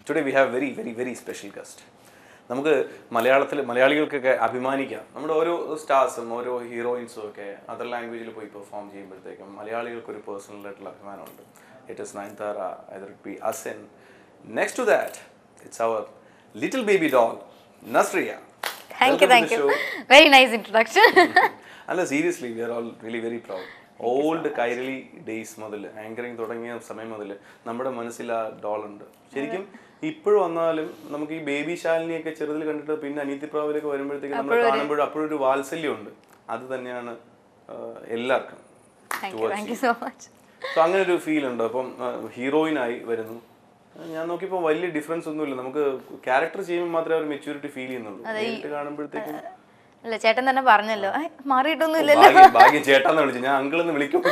Today we have very very very special guest നമുക്ക് മലയാളത്തിൽ മലയാളികൾക്കൊക്കെ അഭിമാനിക്കാം നമ്മുടെ ഓരോ സ്റ്റാർസും ഓരോ ഹീറോയിൻസും ഒക്കെ അതർ ലാംഗ്വേജിൽ പോയി പെർഫോം ചെയ്യുമ്പോഴത്തേക്കും മലയാളികൾക്ക് ഒരു പേഴ്സണൽ ആയിട്ടുള്ള അഭിമാനമുണ്ട് it is Nayanthara either it be Asin next to that it's our little baby doll Nazriya thank you Welcome to thank the you show. Very nice introduction അല്ല seriously we are all really very proud old Kairali days മുതൽ anchoring തുടങ്ങിയ സമയം മുതൽ നമ്മുടെ മനസ്സിൽ ആ doll ഉണ്ട് ശരിക്കും ഇപ്പോഴും വന്നാലും നമുക്ക് ഈ ബേബി ശാലിനിയൊക്കെ ചെറുതിൽ കണ്ടിട്ട് പിന്നെ അനിയത്തി പ്രാവിലൊക്കെ വരുമ്പോഴത്തേക്ക് നമ്മൾ കാണുമ്പോഴും അപ്പോഴും ഒരു വാത്സല്യമുണ്ട് അത് തന്നെയാണ് ആ, എല്ലാവർക്കും thank you thank you so much so അങ്ങനെ ഒരു ഫീൽ ഉണ്ട് അപ്പം ഹീറോയിനായി വരുന്നു ഞാൻ നോക്കിയപ്പോൾ വലിയ ഡിഫറൻസ് ഒന്നുമില്ല നമുക്ക് ക്യാരക്ടർ ചെയ്യുമ്പോൾ മാത്രമേ ഒരു മെച്യൂരിറ്റി ഫീൽ ചെയ്യുന്നുള്ളൂ നേരിട്ട് കാണുമ്പോഴത്തേക്കും അല്ല ചേട്ടൻ തന്നെ പറഞ്ഞല്ലോ "ഏയ്, മാറിയിട്ടൊന്നും ഇല്ലല്ലോ ഭാഗ്യം ഭാഗ്യം ചേട്ടാന്ന് വിളിച്ചു ഞാൻ അങ്കിൾ എന്ന് വിളിക്കുമ്പോൾ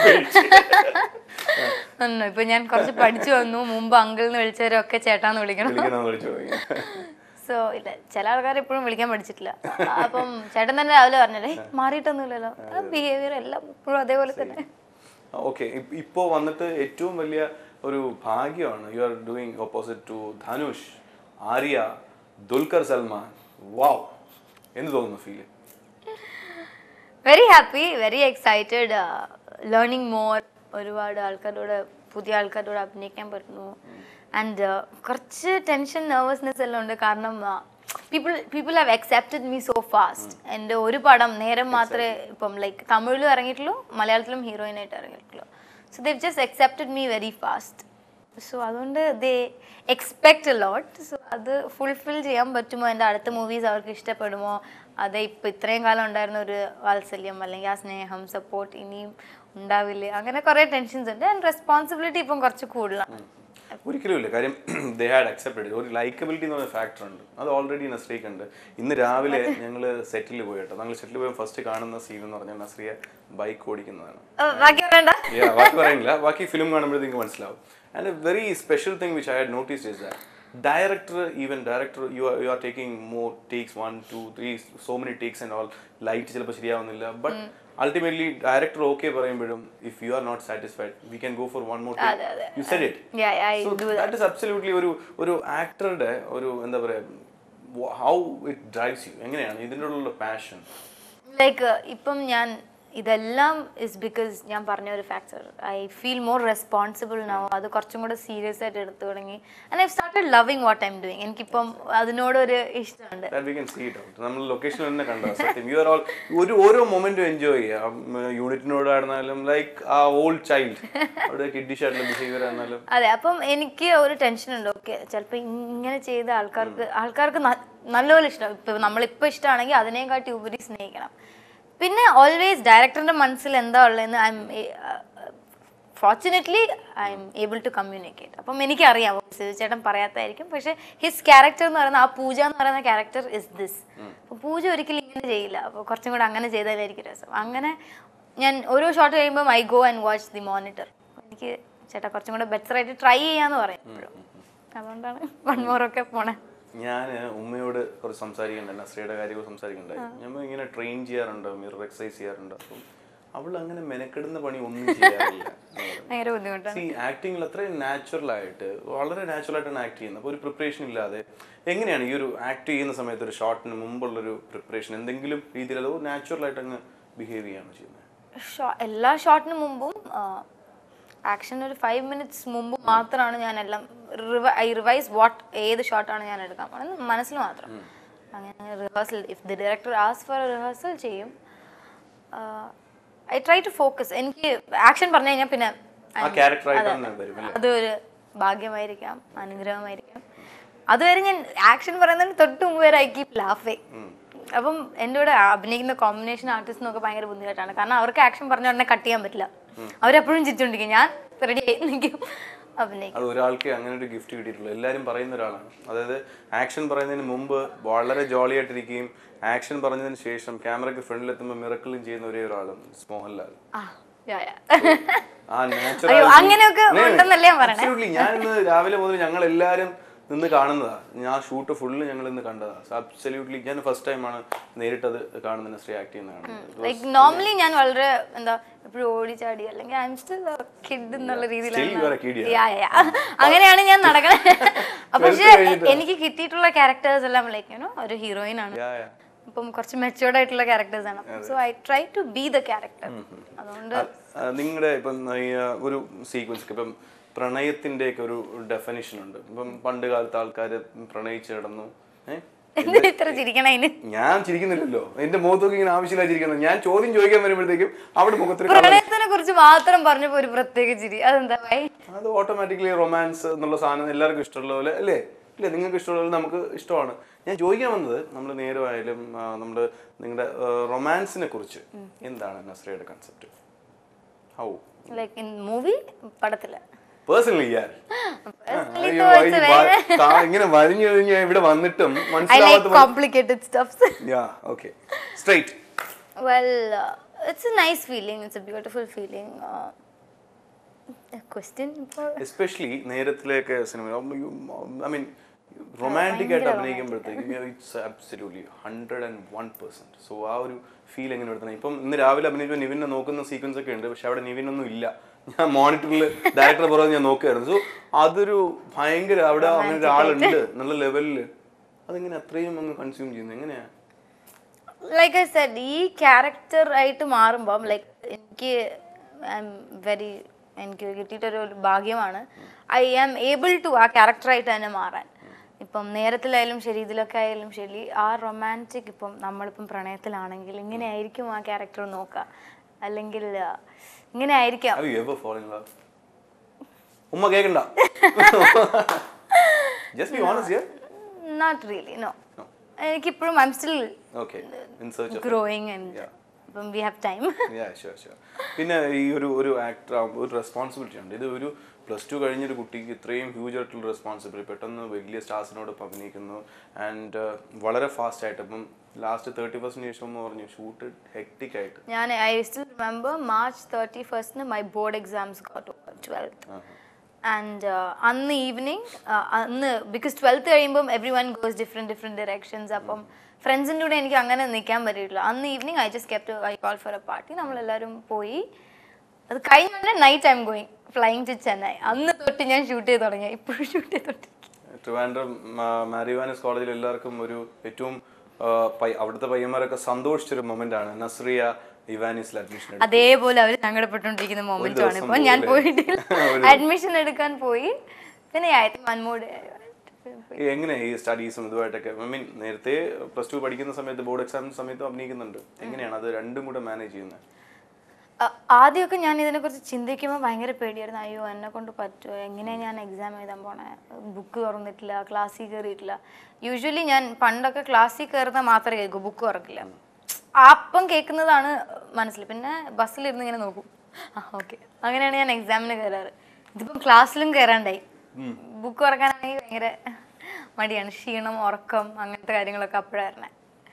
ഒന്നും ഇപ്പൊ ഞാൻ കുറച്ച് പഠിച്ചു വന്നു മുമ്പ് അങ്കിൾ എന്ന് വിളിച്ചവരൊക്കെ ചേട്ടാന്ന് വിളിക്കണം വിളിക്കണം വിളിച്ചു സോ ഇല്ല ചില ആൾക്കാർ എപ്പോഴും വിളിക്കാൻ പഠിച്ചിട്ടില്ല അപ്പം ചേട്ടൻ തന്നെ രാവിലെ പറഞ്ഞല്ലേ "ഏയ്, മാറിയിട്ടൊന്നുമില്ലല്ലോ ബിഹേവിയർ എല്ലാം ഇപ്പോഴും അതേപോലെ തന്നെ ഓക്കെ ഇപ്പോ വന്നിട്ട് ഏറ്റവും വലിയ ഒരു ഭാഗ്യമാണ് you are doing opposite to Dhanush Arya Dulquer Salmaan wow എന്ത് തോന്നുന്നു feel very happy very excited learning more ഒരുപാട് ആൾക്കാരോട് പുതിയ ആൾക്കാരോട് അഭിനയിക്കാൻ പറ്റുന്നു ആൻഡ് കുറച്ച് ടെൻഷൻ നെർവസ്നെസ് എല്ലാം ഉണ്ട് കാരണം people people have accepted me so fast എൻ്റെ ഒരു പടം നേരം മാത്രമേ ഇപ്പം ലൈക്ക് തമിഴിലും ഇറങ്ങിയിട്ടുള്ളൂ മലയാളത്തിലും ഹീറോയിനായിട്ട് ഇറങ്ങിയിട്ടുള്ളൂ so they just accepted me very fast so അതുകൊണ്ട് ദേ എക്സ്പെക്ട് ലോട്ട് സോ അത് ഫുൾഫിൽ ചെയ്യാൻ പറ്റുമോ എൻ്റെ അടുത്ത മൂവീസ് അവർക്ക് ഇഷ്ടപ്പെടുമോ അതെ ഇപ്പം ഇത്രയും കാലം ഉണ്ടായിരുന്ന ഒരു വാത്സല്യം അല്ലെങ്കിൽ ആ സ്നേഹം സപ്പോർട്ട് ഇനിയും ഉണ്ടാവില്ലേ അങ്ങനെ കുറേ ടെൻഷൻസ് ഉണ്ട് ആൻഡ് റെസ്പോൺസിബിലിറ്റി ഇപ്പം കുറച്ച് കൂടുതലാണ് ഒരിക്കലും ഇല്ല കാര്യം ദേ ഹാഡ് അക്സെപ്റ്റഡ് ഒരു ലൈക്കബിലിറ്റി എന്ന് പറഞ്ഞ ഫാക്ടർ ഉണ്ട് അത് ഓൾറെഡി നസ്രിയക്ക് ഉണ്ട് ഇന്ന് രാവിലെ ഞങ്ങൾ സെറ്റിൽ പോയി കേട്ടോ ഞങ്ങൾ സെറ്റിൽ പോയി ഫസ്റ്റ് കാണുന്ന സീൻ എന്ന് പറഞ്ഞാൽ നസ്രിയ ബൈക്ക് ഓടിക്കുന്നതാണ് ഓ, ബാക്കി പറയണ്ട Yeah, ബാക്കി പറയുന്നില്ല ബാക്കി ഫിലിം കാണുമ്പോഴത്തേക്ക് മനസ്സിലാവും and a very special thing which I had notice is that director even director you are you are taking more takes one two three so many takes and all light ചിലപ്പോൾ ശരിയാവുന്നില്ല but ultimately director okay പറയുമ്പോഴും if you are not satisfied we can go for one more അതെ, അതെ. You said it Yeah, I So do that is absolutely ഒരു ഒരു ആക്ടറുടെ ഒരു എന്താ പറയാ ഹൗ ഇറ്റ് ഡ്രൈവ്സ് യു എങ്ങനെയാണ് ഇതിൻ്റെ ഉള്ള പാഷൻ ലൈക്ക് ഇപ്പം ഞാൻ ഇതെല്ലാം ഇസ് ബിക്കോസ് ഞാൻ പറഞ്ഞ ഒരു factor I feel more responsible no അത് കുറച്ചും കൂടെ സീരിയസ് ആയിട്ട് എടുത്തു തുടങ്ങി and I started loving what I'm doing എനിക്കിപ്പം അതിനോടൊരു ഇഷ്ടമുണ്ട് That we can see it out. നമ്മൾ ലൊക്കേഷനിൽ തന്നെ കണ്ടോ സത്യം യു ആർ ഓൾ ഒരു ഓരോ മൊമെന്റും എൻജോയ് ചെയ്യാം യൂണിറ്റിനോടായിരുന്നാലും ലൈക്ക് ആ ഓൾഡ് ചൈൽഡ് അവിടെ കിഡിഷ് ആയിട്ടുള്ള ബിഹേവിയർ ആയിരുന്നാലും അതെ അപ്പം എനിക്ക് ഒരു ടെൻഷൻ ഉണ്ട് ഓക്കെ ചിലപ്പോൾ ഇങ്ങനെ ചെയ്ത ആൾക്കാർക്ക് ആൾക്കാർക്ക് ന- നല്ലപോലെ ഇഷ്ടം ഇപ്പം നമ്മളിപ്പോൾ ഇഷ്ടമാണെങ്കിൽ അതിനെക്കാട്ടി ഉപരി സ്നേഹിക്കണം പിന്നെ ഓൾവേസ് ഡയറക്ടറിന്റെ മനസ്സിൽ എന്താ ഉള്ളതെന്ന് I am fortunately I am able to communicate അപ്പം എനിക്കറിയാം സിജു ചേട്ടൻ പറയാത്തായിരിക്കും പക്ഷെ ഹിസ് ക്യാരക്ടർ എന്ന് പറയുന്ന ആ പൂജ എന്ന് പറയുന്ന ക്യാരക്ടർ ഇസ് ദിസ് അപ്പോൾ പൂജ ഒരിക്കലും ഇങ്ങനെ ചെയ്യില്ല അപ്പോൾ കുറച്ചും കൂടെ അങ്ങനെ ചെയ്താലായിരിക്കും രസം അങ്ങനെ ഞാൻ ഓരോ ഷോട്ട് കഴിയുമ്പോൾ I go and watch the monitor എനിക്ക് ചേട്ടാ കുറച്ചും കൂടെ ബെറ്റർ ആയിട്ട് ട്രൈ ചെയ്യാന്ന് പറയും എപ്പോഴും അതുകൊണ്ടാണ് വൺ മോറൊക്കെ പോണേ ഞാൻ ഉമ്മയോട് കുറച്ച് സംസാരിക്കണ്ട നസ്രിയുടെ കാര്യമൊക്കെ സംസാരിക്കണ്ടായി നമ്മൾ ഇങ്ങനെ ട്രെയിൻ ചെയ്യാറുണ്ട് മിറർ എക്സസൈസ് ചെയ്യാറുണ്ട് അപ്പം അവൾ അങ്ങനെ മെനക്കെടുന്ന പണി ഒന്നും ചെയ്യാറില്ല ഭയങ്കര ബുദ്ധിമുട്ടാണ് സി ആക്ടിങ്ങിൽ അത്രയും നാച്ചുറൽ ആയിട്ട് വളരെ നാച്ചുറൽ ആയിട്ടാണ് ആക്ട് ചെയ്യുന്നത് അപ്പോൾ ഒരു പ്രിപ്പറേഷൻ ഇല്ലാതെ എങ്ങനെയാണ് ഈ ഒരു ആക്ട് ചെയ്യുന്ന സമയത്ത് ഒരു ഷോട്ടിന് മുമ്പുള്ളൊരു പ്രിപ്പറേഷൻ എന്തെങ്കിലും രീതിയിൽ അതോ നാച്ചുറൽ ആയിട്ട് അങ്ങ് ബിഹേവ് ചെയ്യാണ് ചെയ്യുന്നത് ഷോ- എല്ലാ ഷോട്ടിന് മുമ്പും ആക്ഷൻ ഒരു ഫൈവ് മിനിറ്റ്സ് മുമ്പ് മാത്രമാണ് ഞാൻ എല്ലാം ഐ റിവൈസ് വാട്ട് ഏത് ഷോട്ടാണ് ഞാൻ എടുക്കാൻ പോകുന്നത് മനസ്സിൽ മാത്രം അങ്ങനെ rehearsal if the director as for rehearsal ചെയ്യും ഐ ട്രൈ ടു ഫോക്കസ് എനിക്ക് ആക്ഷൻ പറഞ്ഞു കഴിഞ്ഞാൽ പിന്നെ ആ ക്യാരക്ടറായിട്ട് തന്നെ വരും അല്ലേ അതൊരു ഭാഗ്യമായിരിക്കാം അനുഗ്രഹമായിരിക്കാം അതുവരെ ഞാൻ ആക്ഷൻ പറയുന്നതിന് തൊട്ട് മുമ്പ് വരെ ഐ കീപ് ലാഫേ അപ്പം എൻ്റെ കൂടെ അഭിനയിക്കുന്ന കോമ്പിനേഷൻ ആർട്ടിസ്റ്റിനൊക്കെ ഭയങ്കര ബുദ്ധിമുട്ടാണ് കാരണം അവർക്ക് ആക്ഷൻ പറഞ്ഞ ഉടനെ കട്ട് ചെയ്യാൻ പറ്റില്ല അവരെപ്പോഴും ചിരിച്ചോണ്ടിരിക്കും ഞാൻ റെഡി ആയി നിൽക്കും അഭിനയിക്കും അത് ഒരാൾക്ക് അങ്ങനെ ഒരു ഗിഫ്റ്റ് കിട്ടിയിട്ടുള്ളൂ എല്ലാവരും പറയുന്ന ഒരാളാണ് അതായത് ആക്ഷൻ പറയുന്നതിന് മുമ്പ് വളരെ ജോളി ആയിട്ടിരിക്കുകയും ആക്ഷൻ പറഞ്ഞതിന് ശേഷം ക്യാമറയ്ക്ക് ഫ്രണ്ടിൽ എത്തുമ്പോൾ മിറക്കിളും ചെയ്യുന്ന ഒരേ ഒരാളും മോഹൻലാൽ ആ യാ, യാ. ആ അയ്യോ, അങ്ങനെയൊക്കെ ഉണ്ടെന്നല്ലേ ഞാൻ പറയണേ? നാച്ചുറൽ ഞാൻ ഇന്ന് രാവിലെ മുതൽ ഞങ്ങൾ എല്ലാവരും നിന്ന് കാണുന്നതാ ഞാൻ ഷൂട്ട് ഫുള്ള് ഞങ്ങൾ ഇന്ന് കണ്ടതാ അബ്സല്യൂട്ട്ലി ഞാൻ ഫസ്റ്റ് ടൈമാണ് നേരിട്ടത് കാണുന്ന നസ്രിയ ആക്ട് ചെയ്യുന്ന കാണുന്നത് ലൈക്ക് നോർമലി ഞാൻ വളരെ എന്താ എപ്പോഴും ഓടിച്ചാടി അല്ലെങ്കിൽ ഐ എം സ്റ്റിൽ കിഡ് എന്നുള്ള Still you are a kid, രീതിയിലാണ് Yeah, yeah. അങ്ങനെയാണ് ഞാൻ നടക്കണത് പക്ഷെ എനിക്ക് കിട്ടിയിട്ടുള്ള ക്യാരക്ടേഴ്സ് എല്ലാം ലൈക്ക് യുനോ ഒരു ഹീറോയിൻ ആണ് Yeah, yeah. ഇപ്പം കുറച്ച് മെച്ചുവേർഡ് ആയിട്ടുള്ള ക്യാരക്ടേഴ്സ് ആണ് so I try to be the character അതുകൊണ്ട് നിങ്ങളുടെ ഇപ്പം ഈ ആ, ഒരു സീക്വൻസ് ഇപ്പം പ്രണയത്തിന്റെ ഒക്കെ ഒരു ഡെഫിനിഷൻ ഉണ്ട് ഇപ്പം പണ്ട് കാലത്ത് ആൾക്കാർ പ്രണയിച്ച് കിടന്നു ഏഹ് എന്തിനാ ഇത്ര ചിരിക്കണ അതിന് ഞാൻ ചിരിക്കുന്നില്ലല്ലോ എന്റെ മുഖത്തൊക്കെ ഇങ്ങനെ ആവശ്യമില്ല ചിരിക്കണം ഞാൻ ചോദ്യം ചോദിക്കാൻ വരുമ്പോഴത്തേക്കും അവിടെ മുഖത്തിന് colour- പ്രണയത്തിനെ കുറിച്ച് മാത്രം പറഞ്ഞപ്പോ ഒരു പ്രത്യേക ചിരി അതെന്താ ഭയ അത് ഓട്ടോമാറ്റിക്കലി റൊമാൻസ് എന്നുള്ള സാധനം എല്ലാവർക്കും ഇഷ്ടമുള്ള പോലെ അല്ലേ ഇല്ലേ നിങ്ങൾക്ക് ഇഷ്ടമുള്ള പോലെ നമുക്ക് ഇഷ്ടമാണ് ഞാൻ ചോദിക്കാൻ വന്നത് നമ്മൾ നേരമായാലും നമ്മൾ നിങ്ങളുടെ റൊമാൻസിനെ കുറിച്ച് എന്താണ് നസ്രയുടെ concept how like in movie പടത്തില് പേഴ്സണലി ഞാൻ Personally അയ്യോ, though ഈ it's വ- താ- ഇങ്ങനെ വരിഞ്ഞു കഴിഞ്ഞാൽ ഇവിടെ വന്നിട്ടും ഐ ലൈക്ക് മനസ്സിലാവാത്ത complicated stuffs yeah okay straight Well, uh, it's a nice feeling. It's a beautiful feeling. Uh, a question for especially നേരത്തിലേക്ക് സിനിമ ഐ മീൻ റൊമാൻറ്റിക് ആയിട്ട് അഭിനയിക്കുമ്പോഴത്തേക്കും it's absolutely hundred and one percent so ആ ഒരു feel എങ്ങനെ എടുത്തണം ഇപ്പം ഇന്ന് രാവിലെ അഭിനയിച്ചപ്പോൾ നിവിനെ നോക്കുന്ന സീക്വൻസ് ഒക്കെ ഉണ്ട് പക്ഷെ അവിടെ നിവിനൊന്നും ഇല്ല ഞാൻ മോണിറ്ററിൽ ഡയറക്ടർ പുറകെ ഞാൻ നോക്കുകയായിരുന്നു സോ അതൊരു ഭയങ്കര അവിടെ അങ്ങനെ ഒരാളുണ്ട് നല്ല ലെവലിൽ അതെങ്ങനെ അത്രയും അങ്ങ് കൺസ്യൂം ചെയ്യുന്നത് എങ്ങനെയാ ലൈക്ക് ഐ സെഡ് ഈ ക്യാരക്ടർ ആയിട്ട് മാറുമ്പം ലൈക്ക് എനിക്ക് ഐ എം വെരി എനിക്ക് കിട്ടിയിട്ടൊരു ഒരു ഭാഗ്യമാണ് ഐ ആം ഏബിൾ ടു ആ ക്യാരക്ടറായിട്ട് തന്നെ മാറാൻ ഇപ്പം നേരത്തിലായാലും ശരി ഇതിലൊക്കെ ആയാലും ശരി ആ റൊമാൻറ്റിക് ഇപ്പം നമ്മളിപ്പം പ്രണയത്തിലാണെങ്കിൽ ഇങ്ങനെ ആയിരിക്കും ആ ക്യാരക്ടർ നോക്കുക അല്ലെങ്കിൽ ആ, ഇങ്ങനെ ആയിരിക്കാം Have you ever fallen in love? ഉമ്മ കേക്കണ്ട just be honest here not really no എനിക്കിപ്പോഴും I'm still okay in search of growing and Yeah. ഇപ്പം we have time Yeah, sure, sure. പിന്നെ ഈ ഒരു ഒരു ആക്ടർ ഒരു റെസ്പോൺസിബിലിറ്റി ഉണ്ട് ഇത് ഒരു പ്ലസ് ടു കഴിഞ്ഞൊരു കുട്ടിക്ക് ഇത്രയും ഹ്യൂജ് ആയിട്ടുള്ള റെസ്പോൺസിബിലിറ്റി പെട്ടെന്ന് വലിയ സ്റ്റാർസിനോടൊപ്പം അഭിനയിക്കുന്നു ആൻഡ് വളരെ ഫാസ്റ്റ് ആയിട്ട് ഇപ്പം ലാസ്റ്റ് തേർട്ടി ഫസ്റ്റിന് ശേഷം എന്ന് പറഞ്ഞു ഷൂട്ട് ഹെക്ടിക് ആയിട്ട് ഞാൻ I still remember March thirty ഫസ്റ്റിന് my board exams got over twelfth and അന്ന് ഈവനിങ് അന്ന് ബിക്കോസ് ട്വൽത്ത് കഴിയുമ്പം every one goes different different directions അപ്പം ഫ്രണ്ട്സിൻ്റെ കൂടെ എനിക്ക് അങ്ങനെ നിൽക്കാൻ പറ്റിയിട്ടില്ല അന്ന് evening I just kept I call for a party നമ്മളെല്ലാവരും പോയി അത് കഴിഞ്ഞ night I'm going flying to Chennai അന്ന് തൊട്ട് ഞാൻ ഷൂട്ട് ചെയ്ത് തുടങ്ങി ഇപ്പോഴും ഷൂട്ട് ചെയ്ത് തൊട്ട് ട്രിവാൻഡ്രം മാരിവാനസ് കോളേജിൽ എല്ലാവർക്കും ഒരു ഏറ്റവും ആ, പൈ- അവിടുത്തെ പയ്യന്മാരൊക്കെ സന്തോഷിച്ചൊരു മൊമെന്റ് ആണ് നസ്രിയ ഇവാനിസിൽ അഡ്മിഷൻ അതേപോലെ അവർ സങ്കടപ്പെട്ടുകൊണ്ടിരിക്കുന്ന മൊമെന്റും ആണ് ദിവസം ഇപ്പോൾ ഞാൻ പോലെ. പോയിട്ടില്ല ഒരു- അഡ്മിഷൻ എടുക്കാൻ പോയി പിന്നെ വൺമോഡ് ഈ എങ്ങനെ ഈ സ്റ്റഡീസും ഇതുമായിട്ടൊക്കെ ഐ മീൻ നേരത്തെ പ്ലസ് ടു പഠിക്കുന്ന സമയത്ത് ബോർഡ് എക്സാം സമയത്ത് അഭിനയിക്കുന്നുണ്ട് എങ്ങനെയാണ് അത് രണ്ടും കൂടെ മാനേജ് ചെയ്യുന്നത് അ- ആദ്യമൊക്കെ ഞാൻ ഇതിനെക്കുറിച്ച് ചിന്തിക്കുമ്പോൾ ഭയങ്കര പേടിയായിരുന്നു അയ്യോ എന്നെ കൊണ്ട് പറ്റുമോ എങ്ങനെയാണ് ഞാൻ എക്സാം എഴുതാൻ പോണേ ബുക്ക് തുറന്നിട്ടില്ല ക്ലാസ്സിൽ കയറിയിട്ടില്ല യൂഷ്വലി ഞാൻ പണ്ടൊക്കെ ക്ലാസ്സിൽ കയറുന്ന മാത്രമേ കേൾക്കൂ ബുക്ക് തുറക്കില്ല അപ്പം കേൾക്കുന്നതാണ് മനസ്സിൽ പിന്നെ ബസ്സിലിരുന്ന് ഇങ്ങനെ നോക്കും ആ ഓക്കെ അങ്ങനെയാണ് ഞാൻ എക്സാമിന് കയറാറ് ഇതിപ്പം ക്ലാസ്സിലും കയറാണ്ടായി ബുക്ക് തുറക്കാനാണെങ്കിൽ ഭയങ്കര മടിയാണ് ക്ഷീണം ഉറക്കം അങ്ങനത്തെ കാര്യങ്ങളൊക്കെ അപ്പോഴായിരുന്നേ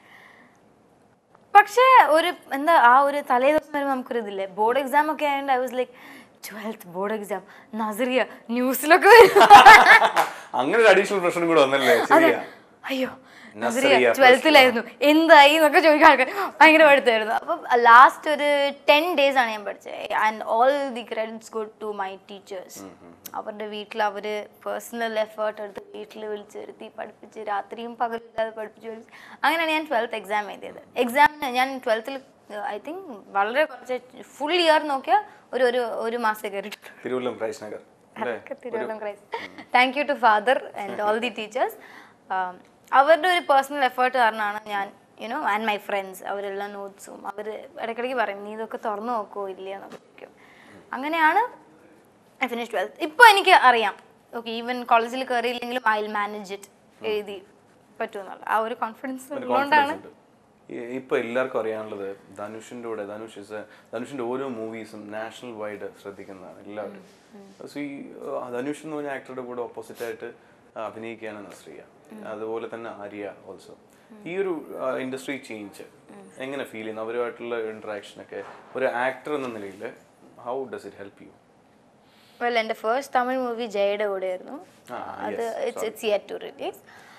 പക്ഷേ ഒരു എന്താ ആ ഒരു തലേ ദിവസം വരുമ്പോൾ നമുക്കൊരു ഇതില്ലേ ബോർഡ് എക്സാം ഒക്കെ ആയതുകൊണ്ട് I was like twelfth board exam Nazriya ന്യൂസിലൊക്കെ വരും അങ്ങനെ ഒരു അഡീഷണൽ പ്രശ്നം കൂടെ വന്നല്ലേ അതെ ശരിയാ അയ്യോ നസറിയ നസറിയ plus ട്വൽത്തിലായിരുന്നു എന്തായി എന്നൊക്കെ ചോദിക്കാൻ ആൾക്കാർ ഭയങ്കര പഠിത്തമായിരുന്നു അപ്പം ലാസ്റ്റ് ഒരു ടെൻ ഡേയ്സ് ആണ് ഞാൻ പഠിച്ചത് and all the credits good to my teachers അവരുടെ വീട്ടിൽ അവർ പേഴ്സണൽ എഫേർട്ട് എടുത്ത് വീട്ടിൽ വിളിച്ച് വരുത്തി പഠിപ്പിച്ച് രാത്രിയും പകലില്ലാതെ പഠിപ്പിച്ച് പഠിപ്പിച്ച് അങ്ങനെയാണ് ഞാൻ ട്വൽത്ത് എക്സാം എഴുതിയത് എക്സാമിന് ഞാൻ ട്വൽത്തിൽ ഐ തിങ്ക് വളരെ കുറച്ച് ഫുൾ ഇയർ നോക്കിയാൽ ഒരു ഒരു ഒരു മാസം കയറിയിട്ടുള്ളൂ തിരുവല്ലം പ്രൈസ് നഗർ അല്ലേ Thiruvallam Christ thank you to father and all the teachers അവരുടെ ഒരു പേഴ്സണൽ എഫേർട്ട് കാരണമാണ് ഞാൻ യുനോ ആൻഡ് മൈ ഫ്രണ്ട്സ് അവരെല്ലാം നോട്ട്സും അവർ ഇടയ്ക്കിടയ്ക്ക് പറയും നീ ഇതൊക്കെ തുറന്നു നോക്കുമോ ഇല്ലയോ എന്നൊക്കെ ചോദിക്കും അങ്ങനെയാണ് ഐ ഫിനിഷ് ട്വൽത്ത് ഇപ്പോൾ എനിക്ക് അറിയാം ഓക്കെ ഈവൻ കോളേജിൽ കയറിയില്ലെങ്കിലും ഐ വിൽ മാനേജ് ഇറ്റ് എഴുതി പറ്റുമെന്നുള്ള ആ ഒരു കോൺഫിഡൻസ് ഒരു ഉള്ളതുകൊണ്ടാണ് കോൺഫിഡൻസ് ഉണ്ട് ഈ- ഇപ്പൊ എല്ലാവർക്കും അറിയാനുള്ളത് ധനുഷിന്റെ കൂടെ ധനുഷ് is a- ധനുഷിന്റെ ഓരോ മൂവീസും നാഷണൽ വൈഡ് ശ്രദ്ധിക്കുന്നതാണ് എല്ലാവരും സോ ഈ ആ, ധനുഷ് എന്ന് പറഞ്ഞ ആക്ടറുടെ കൂടെ ഓപ്പോസിറ്റ് ആയിട്ട് അഭിനയിക്കുകയാണ് നസ്രിയ അതുപോലെ തന്നെ ആര്യ ഓൾസോ ഈ ഒരു ഇൻഡസ്ട്രി ചേഞ്ച് എങ്ങനെ ഫീൽ ചെയ്യുന്നു അവരുമായിട്ടുള്ള ഇന്ററാക്ഷൻ ഒക്കെ ഒരു ആക്ടർ എന്ന നിലയിൽ how does it help you well എൻ്റെ ഫസ്റ്റ് തമിഴ് മൂവി ജയയുടെ കൂടെയായിരുന്നു ആ, അത് yes, it's it's yet to release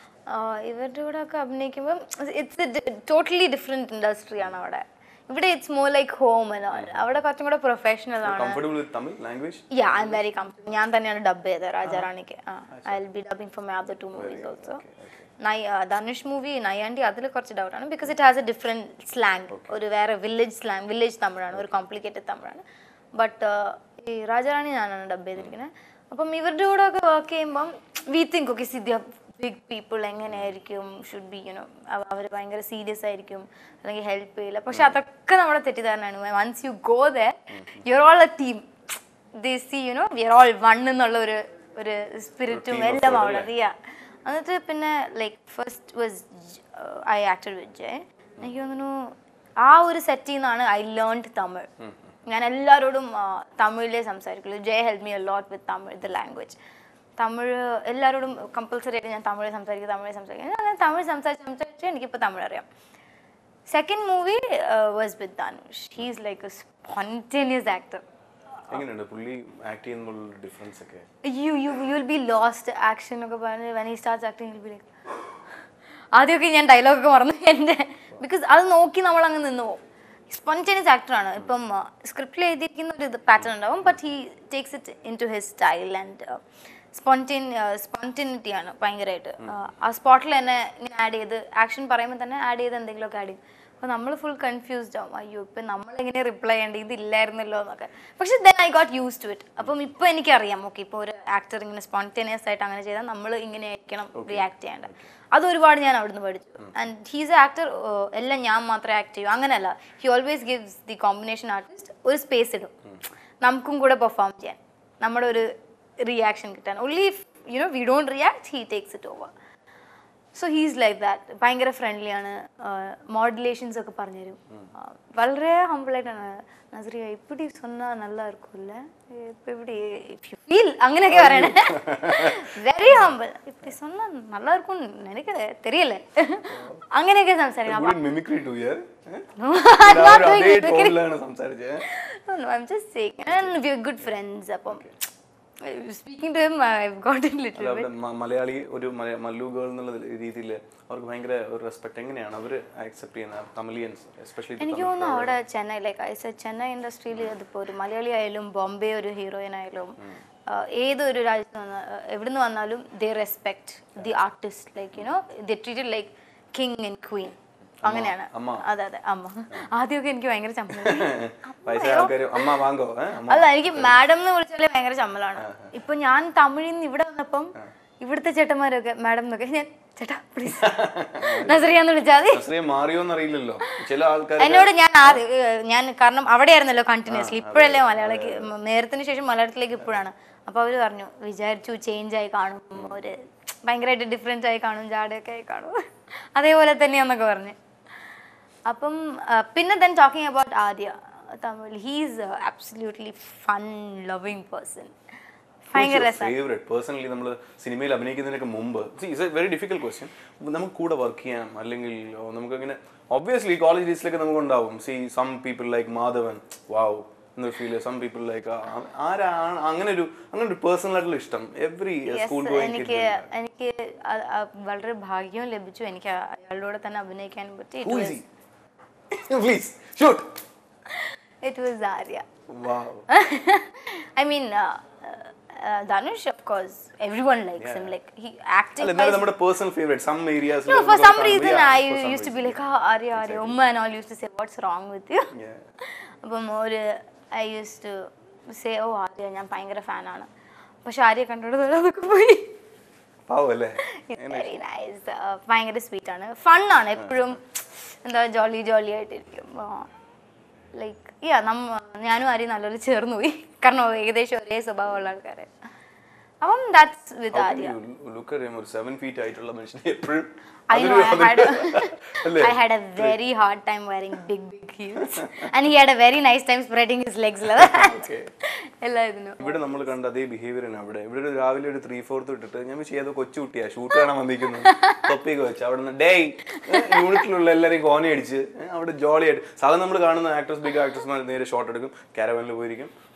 ഇവരുടെ കൂടെ ഒക്കെ അഭിനയിക്കുമ്പം ഇറ്റ്സ് ടോട്ടലി ഡിഫറെൻറ്റ് ഇൻഡസ്ട്രിയാണ് അവിടെ ഇവിടെ ഇറ്റ്സ് മോർ ലൈക്ക് ഹോം എന്നാണ് അവിടെ കുറച്ചും കൂടെ പ്രൊഫഷണൽ ആണ് comfortable with Tamil language yeah I'm very comfortable ഞാൻ തന്നെയാണ് ഡബ് ചെയ്തത് രാജാറാണിക്ക് I will be dubbing for my other two movies also നൈ ധനുഷ് മൂവി നയ്യാണ്ടി അതിൽ കുറച്ച് ഡൗട്ടാണ് because it has a different slang ഒരു വേറെ വില്ലേജ് സ്ലാങ് വില്ലേജ് തമിഴാണ് ഒരു കോംപ്ലിക്കേറ്റഡ് തമിഴാണ് ബട്ട് ഈ രാജാറാണി ഞാനാണ് ഡബ് ചെയ്തിരിക്കുന്നത് അപ്പം ഇവരുടെ കൂടെ ഒക്കെ വർക്ക് ചെയ്യുമ്പം വി തിങ്ക് ഓക്കെ സിദ്യ ബിഗ് പീപ്പിൾ എങ്ങനെയായിരിക്കും ഷുഡ് ബി യുനോ അവർ ഭയങ്കര സീരിയസ് ആയിരിക്കും അല്ലെങ്കിൽ ഹെൽപ്പ് ചെയ്യില്ല പക്ഷെ അതൊക്കെ നമ്മുടെ തെറ്റിദ്ധാരണയാണ് once you go the your all a team the see you know we are all one എന്നുള്ള ഒരു ഒരു സ്പിരിറ്റും team എല്ലാം effort അവിടെ അറിയാ എന്നിട്ട് പിന്നെ like first was I acted with Jai എനിക്ക് തോന്നുന്നു ആ ഒരു സെറ്റിൽ നിന്നാണ് ഐ ലേൺഡ് തമിഴ് ഞാൻ എല്ലാവരോടും ആ, തമിഴിലേ സംസാരിക്കുള്ളൂ Jai help me a lot with Tamil the language Tamil എല്ലാവരോടും കമ്പൽസറി ആയിട്ട് ഞാൻ തമിഴ് സംസാരിക്കും തമിഴ് സംസാരിക്കും ഞാൻ അങ്ങനെ തമിഴ് സംസാരിച്ച് സംസാരിച്ച് എനിക്കിപ്പോൾ തമിഴ് അറിയാം second movie was with Dhanush he's like a spontaneous actor എങ്ങനെയുണ്ട് പുള്ളി ആക്ട് ചെയ്യുമ്പോൾ ഡിഫറൻസ് ഒക്കെ you you you will be lost action ഒക്കെ പറഞ്ഞ് when he starts acting you'll be like ആദ്യമൊക്കെ ഞാൻ ഡയലോഗ് ഒക്കെ മറന്നു എൻ്റെ ബിക്കോസ് അത് നോക്കി നമ്മൾ അങ്ങ് നിന്ന് പോകും സ്പോണ്ടേനിയസ് ആക്ടറാണ് ഇപ്പം സ്ക്രിപ്റ്റിൽ എഴുതിയിരിക്കുന്ന ഒരു പാറ്റേൺ ഉണ്ടാവും but he takes it into his style and spontane spontaneity ആണ് ഭയങ്കരമായിട്ട് ആ സ്പോട്ടിൽ തന്നെ ഇങ്ങനെ ആഡ് ചെയ്ത് ആക്ഷൻ പറയുമ്പോൾ തന്നെ ആഡ് ചെയ്ത് എന്തെങ്കിലുമൊക്കെ ആഡ് ചെയ്യും അപ്പോൾ നമ്മൾ ഫുൾ കൺഫ്യൂസ്ഡ് ആവും അയ്യോ ഇപ്പം നമ്മൾ എങ്ങനെ റിപ്ലൈ ചെയ്യേണ്ടത് ഇതില്ലായിരുന്നല്ലോ എന്നൊക്കെ പക്ഷെ then I got use to it അപ്പം ഇപ്പോൾ എനിക്കറിയാം ഓക്കെ ഇപ്പോൾ ഒരു ആക്ടർ ഇങ്ങനെ സ്പോണ്ടേനിയസ് ആയിട്ട് അങ്ങനെ ചെയ്താൽ നമ്മൾ ഇങ്ങനെ ആയിരിക്കണം റിയാക്ട് ചെയ്യേണ്ടത് അത് ഒരുപാട് ഞാൻ അവിടുന്ന് പഠിച്ചു ആൻഡ് ഹീസ് എ ആക്ടർ എല്ലാം ഞാൻ മാത്രമേ ആക്ട് ചെയ്യൂ അങ്ങനെയല്ല he always gives the combination artist ഒരു സ്പേസ് ഇടും നമുക്കും കൂടെ പെർഫോം ചെയ്യാൻ നമ്മുടെ ഒരു റിയാക്ഷൻ കിട്ടാൻ only you know we don't react he takes it over so he's like that ഭയങ്കര ഫ്രണ്ട്ലി ആണ് മോഡുലേഷൻസ് ഒക്കെ പറഞ്ഞുതരും ആ, വളരെ ഹമ്പിളായിട്ടാണ് നസറിയ ഇപ്പിടി சொன்னா நல்லா இருக்கும்ல ഇപ്പൊ இப்படி ഫീൽ അങ്ങനെയൊക്കെ പറയണേ വെരി ഹമ്പിൾ இப்படி சொன்னா நல்லா இருக்கும்னு நினைக்கிறேன் தெரியல അങ്ങനെയൊക്കെ സംസാരിക്കണം mimicry two year No, I'm not doing അതേ mimicry. ടോണിലാണ് സംസാരിച്ചത് No, no, I'm just saying. And we're good friends. അപ്പം speaking to him I got in little അല്ല അവിടെ മ- മലയാളി ഒരു മല- മല്ലു ഗേൾ എന്നുള്ള രീതിയിൽ അവർക്ക് ഭയങ്കര ഒരു റെസ്പെക്ട് എങ്ങനെയാണ് അവർ ആക്സെപ്റ്റ് ചെയ്യുന്നത് തമിലിയൻസ് എസ്പെഷ്യലി എനിക്ക് തോന്നുന്നു അവിടെ Chennai like I say Chennai ഇൻഡസ്ട്രിയിൽ അതിപ്പോൾ ഒരു മലയാളി ആയാലും ബോംബെ ഒരു ഹീറോയിൻ ആയാലും ആ, ഏതൊരു രാജ്യത്ത് നിന്ന് എവിടുന്ന് വന്നാലും they respect the artist like you know they treated like king and queen അങ്ങനെയാണ് അമ്മ. അതെ അതെ അമ്മ ആദ്യമൊക്കെ എനിക്ക് ഭയങ്കര ചമ്മലാണ് വയസ്സായ ആൾക്കാർ അമ്മ വാങ്ങോ ഏ? അമ്മ അല്ല എനിക്ക് മാഡം എന്ന് വിളിച്ചാലേ ഭയങ്കര ചമ്മലാണ് ഇപ്പൊ ഞാൻ തമിഴിൽ നിന്ന് ഇവിടെ വന്നപ്പം ഇവിടുത്തെ ചേട്ടന്മാരൊക്കെ മാഡം എന്നൊക്കെ ഞാൻ ചേട്ടാ പ്ലീസ് നസറിയാന്ന് വിളിച്ചാൽ മതി നസ്രിയ മാറിയോന്ന് അറിയില്ലല്ലോ ചില ആൾക്കാർ എന്നോട് ഞാൻ ആദ്യ- ഏർ ഞാൻ കാരണം അവിടെയായിരുന്നല്ലോ കണ്ടിന്യൂസ്ലി ഇപ്പോഴല്ലേ മലയാളക്ക് നേരത്തിന് ശേഷം മലയാളത്തിലേക്ക് ഇപ്പോഴാണ് അപ്പൊ അവര് പറഞ്ഞു വിചാരിച്ചു ചേഞ്ച് ആയി കാണും ഒരു ഭയങ്കരമായിട്ട് ഡിഫറെൻ്റ് ആയി കാണും ജാടയൊക്കെ ആയി കാണും അതേപോലെ തന്നെയാന്നൊക്കെ പറഞ്ഞു അപ്പം ആ, പിന്നെ ദെൻ ടോക്കിംഗ് അബൌട്ട് ആദ്യ Tamil he's absolutely fun loving person ഭയങ്കര രസമാണ് ഫേവറേറ്റ് പേഴ്സണലി നമ്മൾ സിനിമയിൽ അഭിനയിക്കുന്നതിനൊക്കെ മുമ്പ് it's a very difficult question നമുക്ക് കൂടെ വർക്ക് ചെയ്യാം അല്ലെങ്കിൽ ഓ, നമുക്ക് ഇങ്ങനെ ഒബ്വിയസ്ലി കോളേജ് ഡേയ്സിലൊക്കെ നമുക്ക് ഉണ്ടാവും see some people like Madhavan wow എന്നൊരു ഫീൽ സം പീപ്പിൾ ലൈക്ക് ആരാണ് അങ്ങനെ ഒരു അങ്ങനെ ഒരു പേഴ്സണൽ ആയിട്ടുള്ള ഇഷ്ടം എവറി സ്കൂൾ Yes, എനിക്ക് എനിക്ക് അ- അ- വളരെ ഭാഗ്യവും ലഭിച്ചു എനിക്ക് അയാളുടെ കൂടെ തന്നെ അഭിനയിക്കാനും പറ്റി please shoot it was Arya wow I mean, uh, uh, Dhanush, of course, everyone likes him. Like he acting. അല്ല എന്നാലും നമ്മുടെ personal favourite some areas no, for some reason, I used to be like, oh, Arya, Arya, Umma and all used to say, what's wrong with you? അപ്പം ഒരു I use to say oh Arya ഞാൻ ഭയങ്കര ഫാനാണ് പക്ഷെ ആര്യ കണ്ടോട് അതൊക്കെ പോയി പാവല്ലേ very nice ഭയങ്കര സ്വീറ്റ് ആണ് ഫണ്ണാണ് എപ്പോഴും എന്താ ജോളി ജോളി ആയിട്ടിരിക്കും ലൈക്ക് യാ നമ്മ ഞാനും ആര്യ നല്ലപോലെ ചേർന്ന് പോയി കാരണം ഏകദേശം ഒരേ സ്വഭാവമുള്ള ആൾക്കാരെ അപ്പം ദാറ്റ്സ് വിത്ത് ആര്യ ലുക്ക് ഒരു സെവൻ ഫീറ്റ് ആയിട്ടുള്ള മനുഷ്യനെ എപ്പോഴും I know I had a, അല്ലേ? I had a very hard time wearing big big heels and he had a very nice time spreading his legs like that. എല്ലാ ഇതിനും ഇവിടെ നമ്മൾ കണ്ട അതേ ബിഹേവിയറാണ് അവിടെ ഇവിടെ ഒരു രാവിലെ ഒരു ത്രീ ഫോർത്ത് ഇട്ടിട്ട് ഞാൻ വെച്ച് ഏതോ കൊച്ചു കുട്ടിയാ ഷൂട്ട് കാണാൻ വന്നിരിക്കുന്നു തൊപ്പിയൊക്കെ വെച്ച് അവിടെ നിന്ന് ഡേയ് യൂണിറ്റിലുള്ള എല്ലാവരെയും കോണി അടിച്ച് ഏ, അവിടെ ജോളി ആയിട്ട് സാധാരണ നമ്മൾ കാണുന്ന ആക്ടേഴ്സ് ബിഗ് ആക്ടേഴ്സ്മാർ നേരെ ഷോട്ട് എടുക്കും കാരവനിൽ പോയിരിക്കും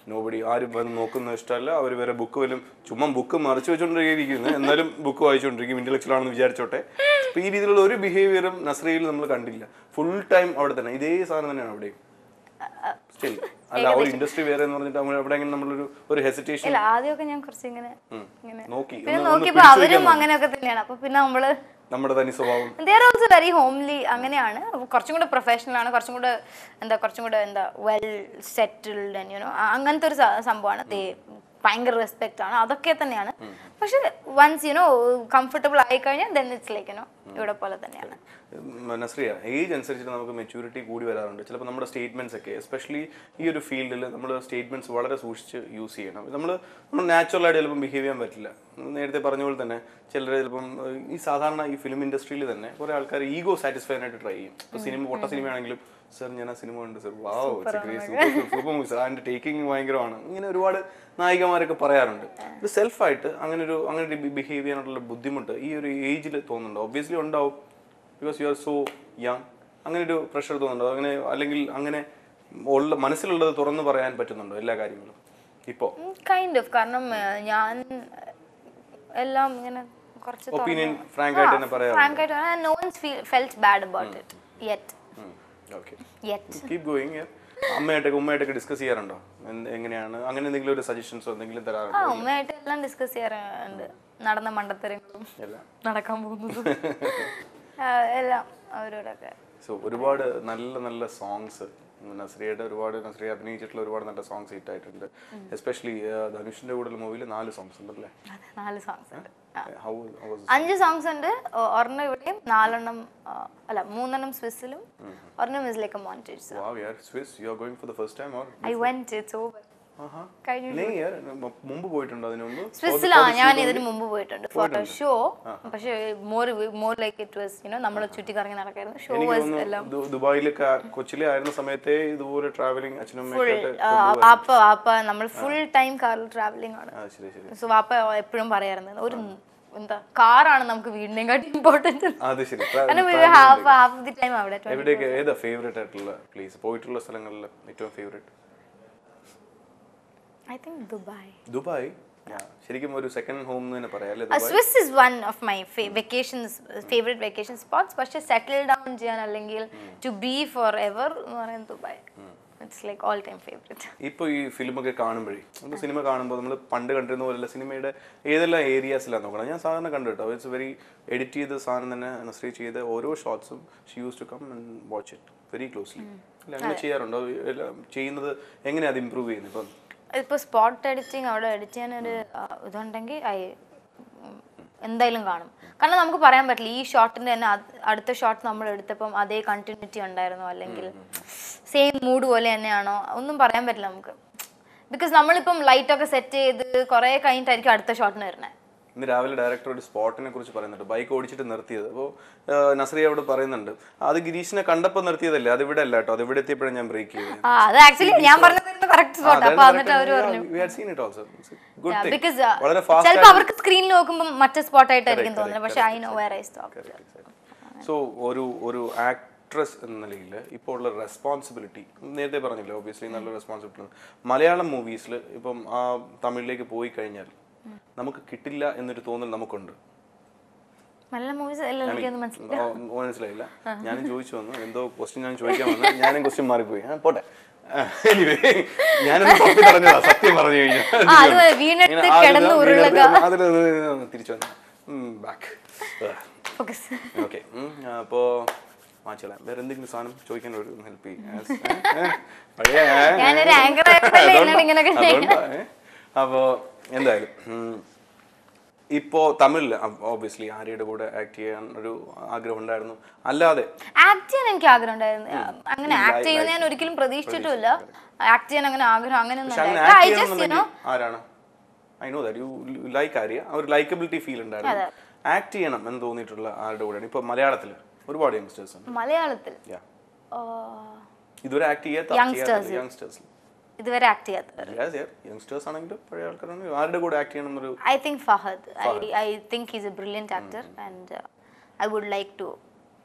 നോബഡി ആരും വന്ന് നോക്കുന്ന ഇഷ്ടമല്ല അവർ വരെ ബുക്ക് വരും ചുമ്മാ ബുക്ക് മറിച്ച് വെച്ചുകൊണ്ടിരിക്കുന്നത് എന്നാലും ബുക്ക് വായിച്ചുകൊണ്ടിരിക്കും ഇന്റലക്ച്വൽ ആണെന്ന് വിചാരിച്ചോട്ടെ അപ്പോൾ ഈ രീതിയിലുള്ള ഒരു ബിഹേവിയറും നസ്രയിൽ നമ്മൾ കണ്ടില്ല ഫുൾ ടൈം അവിടെ തന്നെ ഇതേ സാധനം തന്നെയാണ് അവിടെയും സ്റ്റിൽ അല്ല ഒരു ഇൻഡസ്ട്രി വേറെ എന്ന് പറഞ്ഞിട്ട് നമ്മൾ അവിടെ എങ്ങനെ നമ്മളൊരു ഒരു ഹെസിറ്റേഷൻ ഇല്ല ആദ്യമൊക്കെ ഞാൻ കുറച്ച് ഇങ്ങനെ ഇങ്ങനെ നോക്കി പിന്നെ ഒന്ന് ഒന്ന് നോക്കിയപ്പോ പിടിച്ചു അവരും വെക്കാൻ അങ്ങനെയൊക്കെ തന്നെയാണ് അപ്പൊ പിന്നെ നമ്മള് നമ്മുടെ തനി സ്വഭാവം ദർ ഓൾസോ വെരി ഹോംലി അങ്ങനെയാണ് അപ്പൊ കുറച്ചും കൂടെ പ്രൊഫഷണൽ ആണ് കുറച്ചും കൂടെ എന്താ കുറച്ചും കൂടെ എന്താ വെൽ സെറ്റിൽഡ് യുനോ അങ്ങനത്തെ ഒരു സ- സംഭവമാണ് ദേ ഭയങ്കര റെസ്പെക്റ്റ് ആണ് അതൊക്കെ തന്നെയാണ് പക്ഷെ വൺസ് യുനോ കംഫർട്ടബിൾ ആയി കഴിഞ്ഞാൽ ദെൻ ഇറ്റ്സ് ലൈക്ക് യുനോ ഇവിടെ പോലെ തന്നെയാണ് ഉം, നസ്രിയ ഏജ് അനുസരിച്ചിട്ട് നമുക്ക് മെച്യൂരിറ്റി കൂടി വരാറുണ്ട് ചിലപ്പോൾ നമ്മുടെ സ്റ്റേറ്റ്മെന്റ്സ് ഒക്കെ എസ്പെഷ്യലി ഈ ഒരു ഫീൽഡിൽ നമ്മൾ സ്റ്റേറ്റ്മെന്റ്സ് വളരെ സൂക്ഷിച്ച് യൂസ് ചെയ്യണം നമ്മൾ നമ്മൾ നാച്ചുറലായിട്ട് ചിലപ്പം ബിഹേവ് ചെയ്യാൻ പറ്റില്ല നേരത്തെ പറഞ്ഞ പോലെ തന്നെ ചിലർ ചിലപ്പം ഏഹ്, ഈ സാധാരണ ഈ ഫിലിം ഇൻഡസ്ട്രിയിൽ തന്നെ കുറേ ആൾക്കാർ ഈഗോ സാറ്റിസ്ഫൈ ആയിട്ട് ട്രൈ ചെയ്യും ഇപ്പോൾ സിനിമ പൊട്ട സിനിമയാണെങ്കിലും സർ ഞാൻ ആ സിനിമ കണ്ട് sir wow super movie sir അതിൻ്റെ ടേക്കിംഗ് ഭയങ്കരമാണ് ഇങ്ങനെ ഒരുപാട് നായികമാരൊക്കെ പറയാറുണ്ട് ഇത് സെൽഫായിട്ട് അങ്ങനെ ഒരു അങ്ങനെ ഒരു ബിഹേവ് ചെയ്യാനുള്ള ബുദ്ധിമുട്ട് ഈ ഒരു ഏജിൽ തോന്നുന്നുണ്ട് ഒബ്വിയസ്ലി ഉണ്ടാവും because you are so young അങ്ങനെ ഒരു പ്രഷർ തോന്നുന്നുണ്ടോ അങ്ങനെ അല്ലെങ്കിൽ അങ്ങനെ ഉള്ള മനസ്സിലുള്ളത് തുറന്നു പറയാൻ പറ്റുന്നുണ്ടോ എല്ലാ കാര്യങ്ങളും ഇപ്പോൾ കൈൻഡ് ഓഫ് കാരണം ഏഹ്, ഞാൻ എല്ലാം ഇങ്ങനെ കുറച്ച് ഒപ്പീനിയൻ ഫ്രാങ്ക് ആയിട്ട് തന്നെ പറയാം ഫ്രാങ്ക് ആയിട്ട് no once felt bad about it yet okay yet keep going അമ്മയായിട്ടൊക്കെ ഉമ്മയായിട്ടൊക്കെ ഡിസ്കസ് ചെയ്യാറുണ്ടോ എന്ത് എങ്ങനെയാണ് അങ്ങനെ എന്തെങ്കിലും ഒരു സജഷൻസോ എന്തെങ്കിലും ആ തരാറുണ്ടോ ഉമ്മയായിട്ട് എല്ലാം ഡിസ്കസ് ചെയ്യാറുണ്ട് നടന്ന മണ്ടത്തരങ്ങളും എല്ലാം നടക്കാൻ പോകുന്നതും ആ, എല്ലാം അവരോടൊക്കെ സോ ഒരുപാട് നല്ല നല്ല സോങ്സ് നസ്രിയയുടെ ഒരുപാട് നസ്രിയ അഭിനയിച്ചിട്ടുള്ള ഒരുപാട് നല്ല സോങ്സ് ഹിറ്റ് ആയിട്ടുണ്ട് എസ്പെഷ്യലി ധനുഷിന്റെ കൂടെ മൂവിയിൽ നാല് സോങ്സ് ഉണ്ടല്ലേ അതെ നാല് സോങ്സ് ഉണ്ട് ആ. ഹൗ വാസ് അഞ്ച് സോങ്സ് ഉണ്ട് ഒ- ഒരെണ്ണം ഇവിടെയും നാലെണ്ണം ആ, അല്ല മൂന്നെണ്ണം സ്വിസ്സിലും ഒരെണ്ണം is like montage Wow, yeah, Swiss. You are going for the first time or? I went it's over ആഹാ. കഴിഞ്ഞു നീ yeah, മു- മുമ്പ് പോയിട്ടുണ്ടോ അതിന് മുമ്പ് സ്വിസ്സിലാ ഞാൻ ഇതിന് മുമ്പ് പോയിട്ടുണ്ട് ഫോട്ടോ ഷോ പക്ഷേ more more like it was you know നമ്മൾ ചുറ്റിക്കറങ്ങി നടക്കായിരുന്നു ഷോ എനിക്ക് വാസ് തോന്നുന്നു എല്ലാം ദു- ദുബായിലൊക്കെ കൊച്ചിലെ ആയിരുന്ന സമയത്തേ ഇതുപോലെ ട്രാവലിംഗ് അച്ഛനും ഫുൾ അമ്മയൊക്കെ വാപ്പ വാപ്പ നമ്മൾ ഫുൾ ടൈം കാറിൽ ട്രാവലിംഗ് ആണ് ആ ശരി ശരി സോ വാപ്പ എപ്പോഴും പറയാറുണ്ട് ഒരു എന്താ കാറാണ് നമുക്ക് വീടിനെക്കാട്ടി ഇമ്പോർട്ടൻറ്റ് അത് ശരി കാരണം ഹാഫ് ഹാഫ് ദി ടൈം അവിടെ എവിടെയൊക്കെ ഏതാ ഫേവറേറ്റ് ആയിട്ടുള്ള പ്ലേസ് പോയിട്ടുള്ള സ്ഥലങ്ങളിൽ ഏറ്റവും favourite I think Dubai Dubai Yeah. ശരിക്കും ഒരു സെക്കൻഡ് ഹോം എന്ന് തന്നെ പറയാം അല്ലേ Dubai Swiss is one of my vacations favourite vacation spots പക്ഷെ സെറ്റിൽ ഡൗൺ ചെയ്യാൻ അല്ലെങ്കിൽ ടു ബി ഫോർ എവർ എന്ന് പറയുന്നത് Dubai it's like all time favourite ഇപ്പോൾ ഈ ഫിലിമൊക്കെ കാണുമ്പോഴേ നമ്മൾ സിനിമ കാണുമ്പോൾ നമ്മൾ പണ്ട് കണ്ടിരുന്ന പോലെയല്ല സിനിമയുടെ ഏതെല്ലാം ഏരിയാസിലാണ് നോക്കണം ഞാൻ സാധാരണ കണ്ടു കേട്ടോ ഇറ്റ്സ് വെരി എഡിറ്റ് ചെയ്ത സാധനം തന്നെ നസ്രീ ചെയ്ത ഓരോ ഷോർട്സും she use to come and watch it very closely അല്ല അങ്ങനെ ചെയ്യാറുണ്ടോ എല്ലാം ചെയ്യുന്നത് എങ്ങനെയാണ് അത് ഇമ്പ്രൂവ് ചെയ്യുന്നത് ഇപ്പം ഇപ്പോൾ സ്പോട്ട് എഡിറ്റിംഗ് അവിടെ എഡിറ്റ് ചെയ്യാനൊരു ആ, ഇതുണ്ടെങ്കിൽ ഐ എന്തായാലും കാണും കാരണം നമുക്ക് പറയാൻ പറ്റില്ല ഈ ഷോട്ടിന്റെ തന്നെ അത് അടുത്ത ഷോട്ട് നമ്മൾ എടുത്തപ്പം അതേ കണ്ടിന്യൂറ്റി ഉണ്ടായിരുന്നോ അല്ലെങ്കിൽ സെയിം മൂഡ് പോലെ തന്നെയാണോ ഒന്നും പറയാൻ പറ്റില്ല നമുക്ക് ബിക്കോസ് നമ്മളിപ്പം ലൈറ്റ് ഒക്കെ സെറ്റ് ചെയ്ത് കുറേ കഴിഞ്ഞിട്ടായിരിക്കും അടുത്ത ഷോട്ടിന് വരുന്നത് ഇന്ന് രാവിലെ ഡയറക്ടർ ഒരു സ്പോട്ടിനെ കുറിച്ച് പറയുന്നുണ്ട് ബൈക്ക് ഓടിച്ചിട്ട് നിർത്തിയത് അപ്പോൾ നസ്രിയ അവിടെ പറയുന്നുണ്ട് അത് ഗിരീഷിനെ കണ്ടപ്പോൾ നിർത്തിയതല്ലേ അത് ഇവിടെ അല്ല കേട്ടോ അത് ഇവിടെ എത്തിയപ്പോഴാണ് ഞാൻ ബ്രേക്ക് ചെയ്തത് ആ അത് ആക്ച്വലി ഞാൻ പറഞ്ഞത് കറക്റ്റ് സ്പോട്ട് അപ്പൊ എന്നിട്ട് അവർ പറഞ്ഞു ഗുഡ് തിങ് ബിക്കോസ് വളരെ ഫാസ്റ്റ് ചിലപ്പോൾ അവർക്ക് സ്ക്രീനിൽ നോക്കുമ്പോൾ മറ്റേ സ്പോട്ടായിട്ടായിരിക്കും തോന്നുന്നത് പക്ഷെ I know where I stop so ഒരു ഒരു ആക്ട്രസ് എന്ന നിലയിൽ ഇപ്പോൾ ഉള്ള റെസ്പോൺസിബിലിറ്റി നേരത്തെ പറഞ്ഞില്ലേ ഒബിയസ്ലി നല്ല റെസ്പോൺസിബിലിറ്റി മലയാളം മൂവീസിൽ ഇപ്പം ആ തമിഴിലേക്ക് പോയി കഴിഞ്ഞാൽ നമുക്ക് കിട്ടില്ല എന്നൊരു തോന്നൽ നമുക്കുണ്ട് നല്ല മൂവീസ് എല്ലാം എനിക്കൊന്നും മനസ്സിലായി ഓ, മനസ്സിലായില്ല ഞാനും ചോദിച്ചു വന്നു എന്തോ ക്വസ്റ്റ്യൻ ഞാൻ ചോദിക്കാൻ വന്നു ഞാനും ക്വസ്റ്റ്യൻ മാറിപ്പോയി ആ, പോട്ടെ എനിവേ ഞാനൊന്ന് തപ്പി പറഞ്ഞതാ സത്യം പറഞ്ഞു കഴിഞ്ഞാൽ ആ, അത് വീണെടുത്ത് ഇങ്ങനെ ആ, കിടന്ന് ഇത് ഉരുളുക. അതിൽ നിന്ന് തിരിച്ചു വന്നു ബാക്ക് ഫോക്കസ് ഓക്കെ അപ്പോ മാച്ചോളാം വേറെ എന്തെങ്കിലും സാധനം ചോദിക്കാൻ ഒരു ഹെൽപ്പ് പഴയ ഞാനൊരു anchor ആയപ്പോഴല്ലേ എന്നോട് ഇങ്ങനെയൊക്കെ അതുകൊണ്ടാ, ഏ? അപ്പോ എന്തായാലും ഉം, ഇപ്പോ തമിഴിൽ ഓബിയസ്ലി ആര്യയുടെ കൂടെ ആക്ട് ചെയ്യാൻ ഒരു ആഗ്രഹം ഉണ്ടായിരുന്നു അല്ലാതെ ആക്ട് ചെയ്യാൻ എനിക്ക് ആഗ്രഹം ഉണ്ടായിരുന്നു അങ്ങനെ ആക്ട് ചെയ്യുന്ന ഞാൻ ഒരിക്കലും പ്രതീക്ഷിച്ചിട്ടുമില്ല ആക്ട് ചെയ്യാൻ അങ്ങനെ ആഗ്രഹം അങ്ങനെ ഒന്നും പക്ഷെ അങ്ങനെ ഉണ്ടായില്ല. Act I just, you know, ചെയ്യണമെന്നുണ്ടെങ്കിൽ ആരാണ് I know that you like Arya ആ ഒരു ലൈക്കബിലിറ്റി ഫീൽ ഉണ്ടായിരുന്നു ആക്ട് ചെയ്യണം എന്ന് തോന്നിയിട്ടുള്ള ആരുടെ കൂടെയാണ് ഇപ്പൊ മലയാളത്തിൽ ഒരുപാട് യങ്സ്റ്റേഴ്സ് ഉണ്ട് മലയാളത്തിൽ Yeah. ആ, ഇതുവരെ ആക്ട് ചെയ്യാത്ത Youngsters. യങ്സ്റ്റേഴ്സ് ഇതുവരെ ആക്ട് ചെയ്യാത്തവർ യങ്സ്റ്റേഴ്സ് ആണെങ്കിലും പഴയ ആൾക്കാരാണ് ആരുടെ കൂടെ ആക്ട് ചെയ്യണം എന്നൊരു I think Fahad I I think is A brilliant actor and I would like to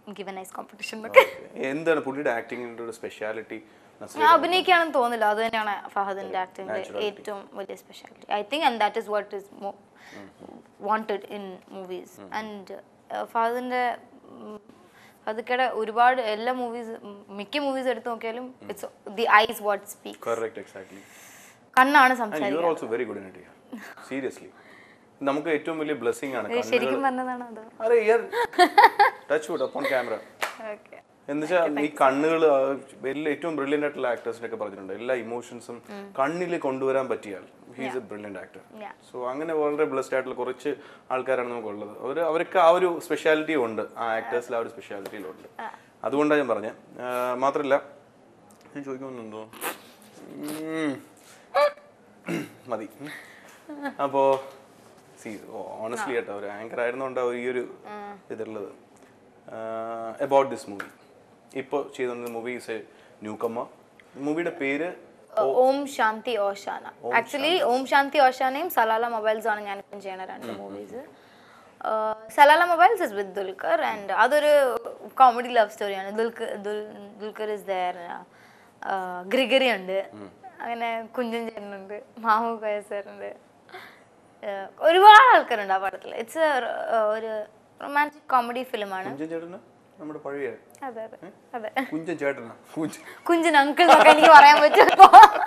give A nice competition എന്നൊക്കെ എന്താണ് പുള്ളിയുടെ ആക്ടിങ്ങിന്റെ ഒരു സ്പെഷ്യാലിറ്റി ഞാൻ അഭിനയിക്കുകയാണെന്ന് തോന്നില്ല അത് തന്നെയാണ് ഫഹദിന്റെ ആക്ടിന്റെ ഏറ്റവും വലിയ speciality I think and that is what is wanted in movies and ഫഹദിന്റെ ഫഹദിക്കയുടെ ഒരുപാട് എല്ലാ മൂവീസ് മിക്ക മൂവീസ് എടുത്ത് നോക്കിയാലും it's the eyes what speak correct exactly കണ്ണാണ് ആൻഡ് യു സംസാരിക്കുന്നത് are also very good in it seriously നമുക്ക് ഏറ്റവും വലിയ ബ്ലെസ്സിങ് ആണ് ഇത് ശരിക്കും പറഞ്ഞതാണ് അത് അരെ ഇയർ touch wood upon camera okay എന്നുവെച്ചാൽ ഈ കണ്ണുകൾ വലിയ ഏറ്റവും ബ്രില്യൻ്റ് ആയിട്ടുള്ള ആക്ടേഴ്സിനെ ഒക്കെ പറഞ്ഞിട്ടുണ്ട് എല്ലാ ഇമോഷൻസും കണ്ണിൽ കൊണ്ടുവരാൻ പറ്റിയാൽ he's a brilliant actor Yeah. So അങ്ങനെ വളരെ ബ്ലെസ്ഡ് ആയിട്ടുള്ള കുറച്ച് ആൾക്കാരാണ് നമുക്കുള്ളത് അവർ അവർക്ക് ആ ഒരു സ്പെഷ്യാലിറ്റി ഉണ്ട് ആ ആക്ടേഴ്സിൽ ആ ഒരു സ്പെഷ്യാലിറ്റിയിലുണ്ട് അതുകൊണ്ടാണ് ഞാൻ പറഞ്ഞത് മാത്രമല്ല ഞാൻ ചോദിക്കുന്നുണ്ടോ ഉം. മതി അപ്പോൾ സി ഓണസ്റ്റ്ലി കേട്ടോ ഒരു ആങ്കർ ആയിരുന്നുകൊണ്ടാണ് ഈ ഒരു ഇതുള്ളത് അബൌട്ട് ദിസ് മൂവി ഇപ്പോൾ ചെയ്തുകൊണ്ടിരുന്ന മൂവി ഇസ് എ ന്യൂ കമ്മ മൂവിയുടെ പേര് ഓം ശാന്തി ഓശാന ആക്ച്വലി ഓം ശാന്തി ഓശാനയും സലാല മൊബൈൽസ് ആണ് ഞാനിപ്പം ചെയ്യണ രണ്ട് movies Salala mobiles is with Dulquer and അതൊരു കോമഡി ലവ് സ്റ്റോറിയാണ് Dulquer Dulquer is there Gregory ഉണ്ട് അങ്ങനെ കുഞ്ചൻ ചേട്ടനുണ്ട് മാമു കയസറുണ്ട് ഒരുപാട് ആൾക്കാരുണ്ട് ആ പടത്തിൽ ഇറ്റ്സ് ഒരു റൊമാൻറ്റിക് കോമഡി ഫിലിമാണ് കുഞ്ചൻ ചേട്ടന് നമ്മുടെ പഴയ അതെ അതെ അതെ കുഞ്ചൻ ചേട്ടനാ കുഞ്ചൻ കുഞ്ചൻ അങ്കിൾ എന്നൊക്കെ എനിക്ക് പറയാൻ പറ്റുമോ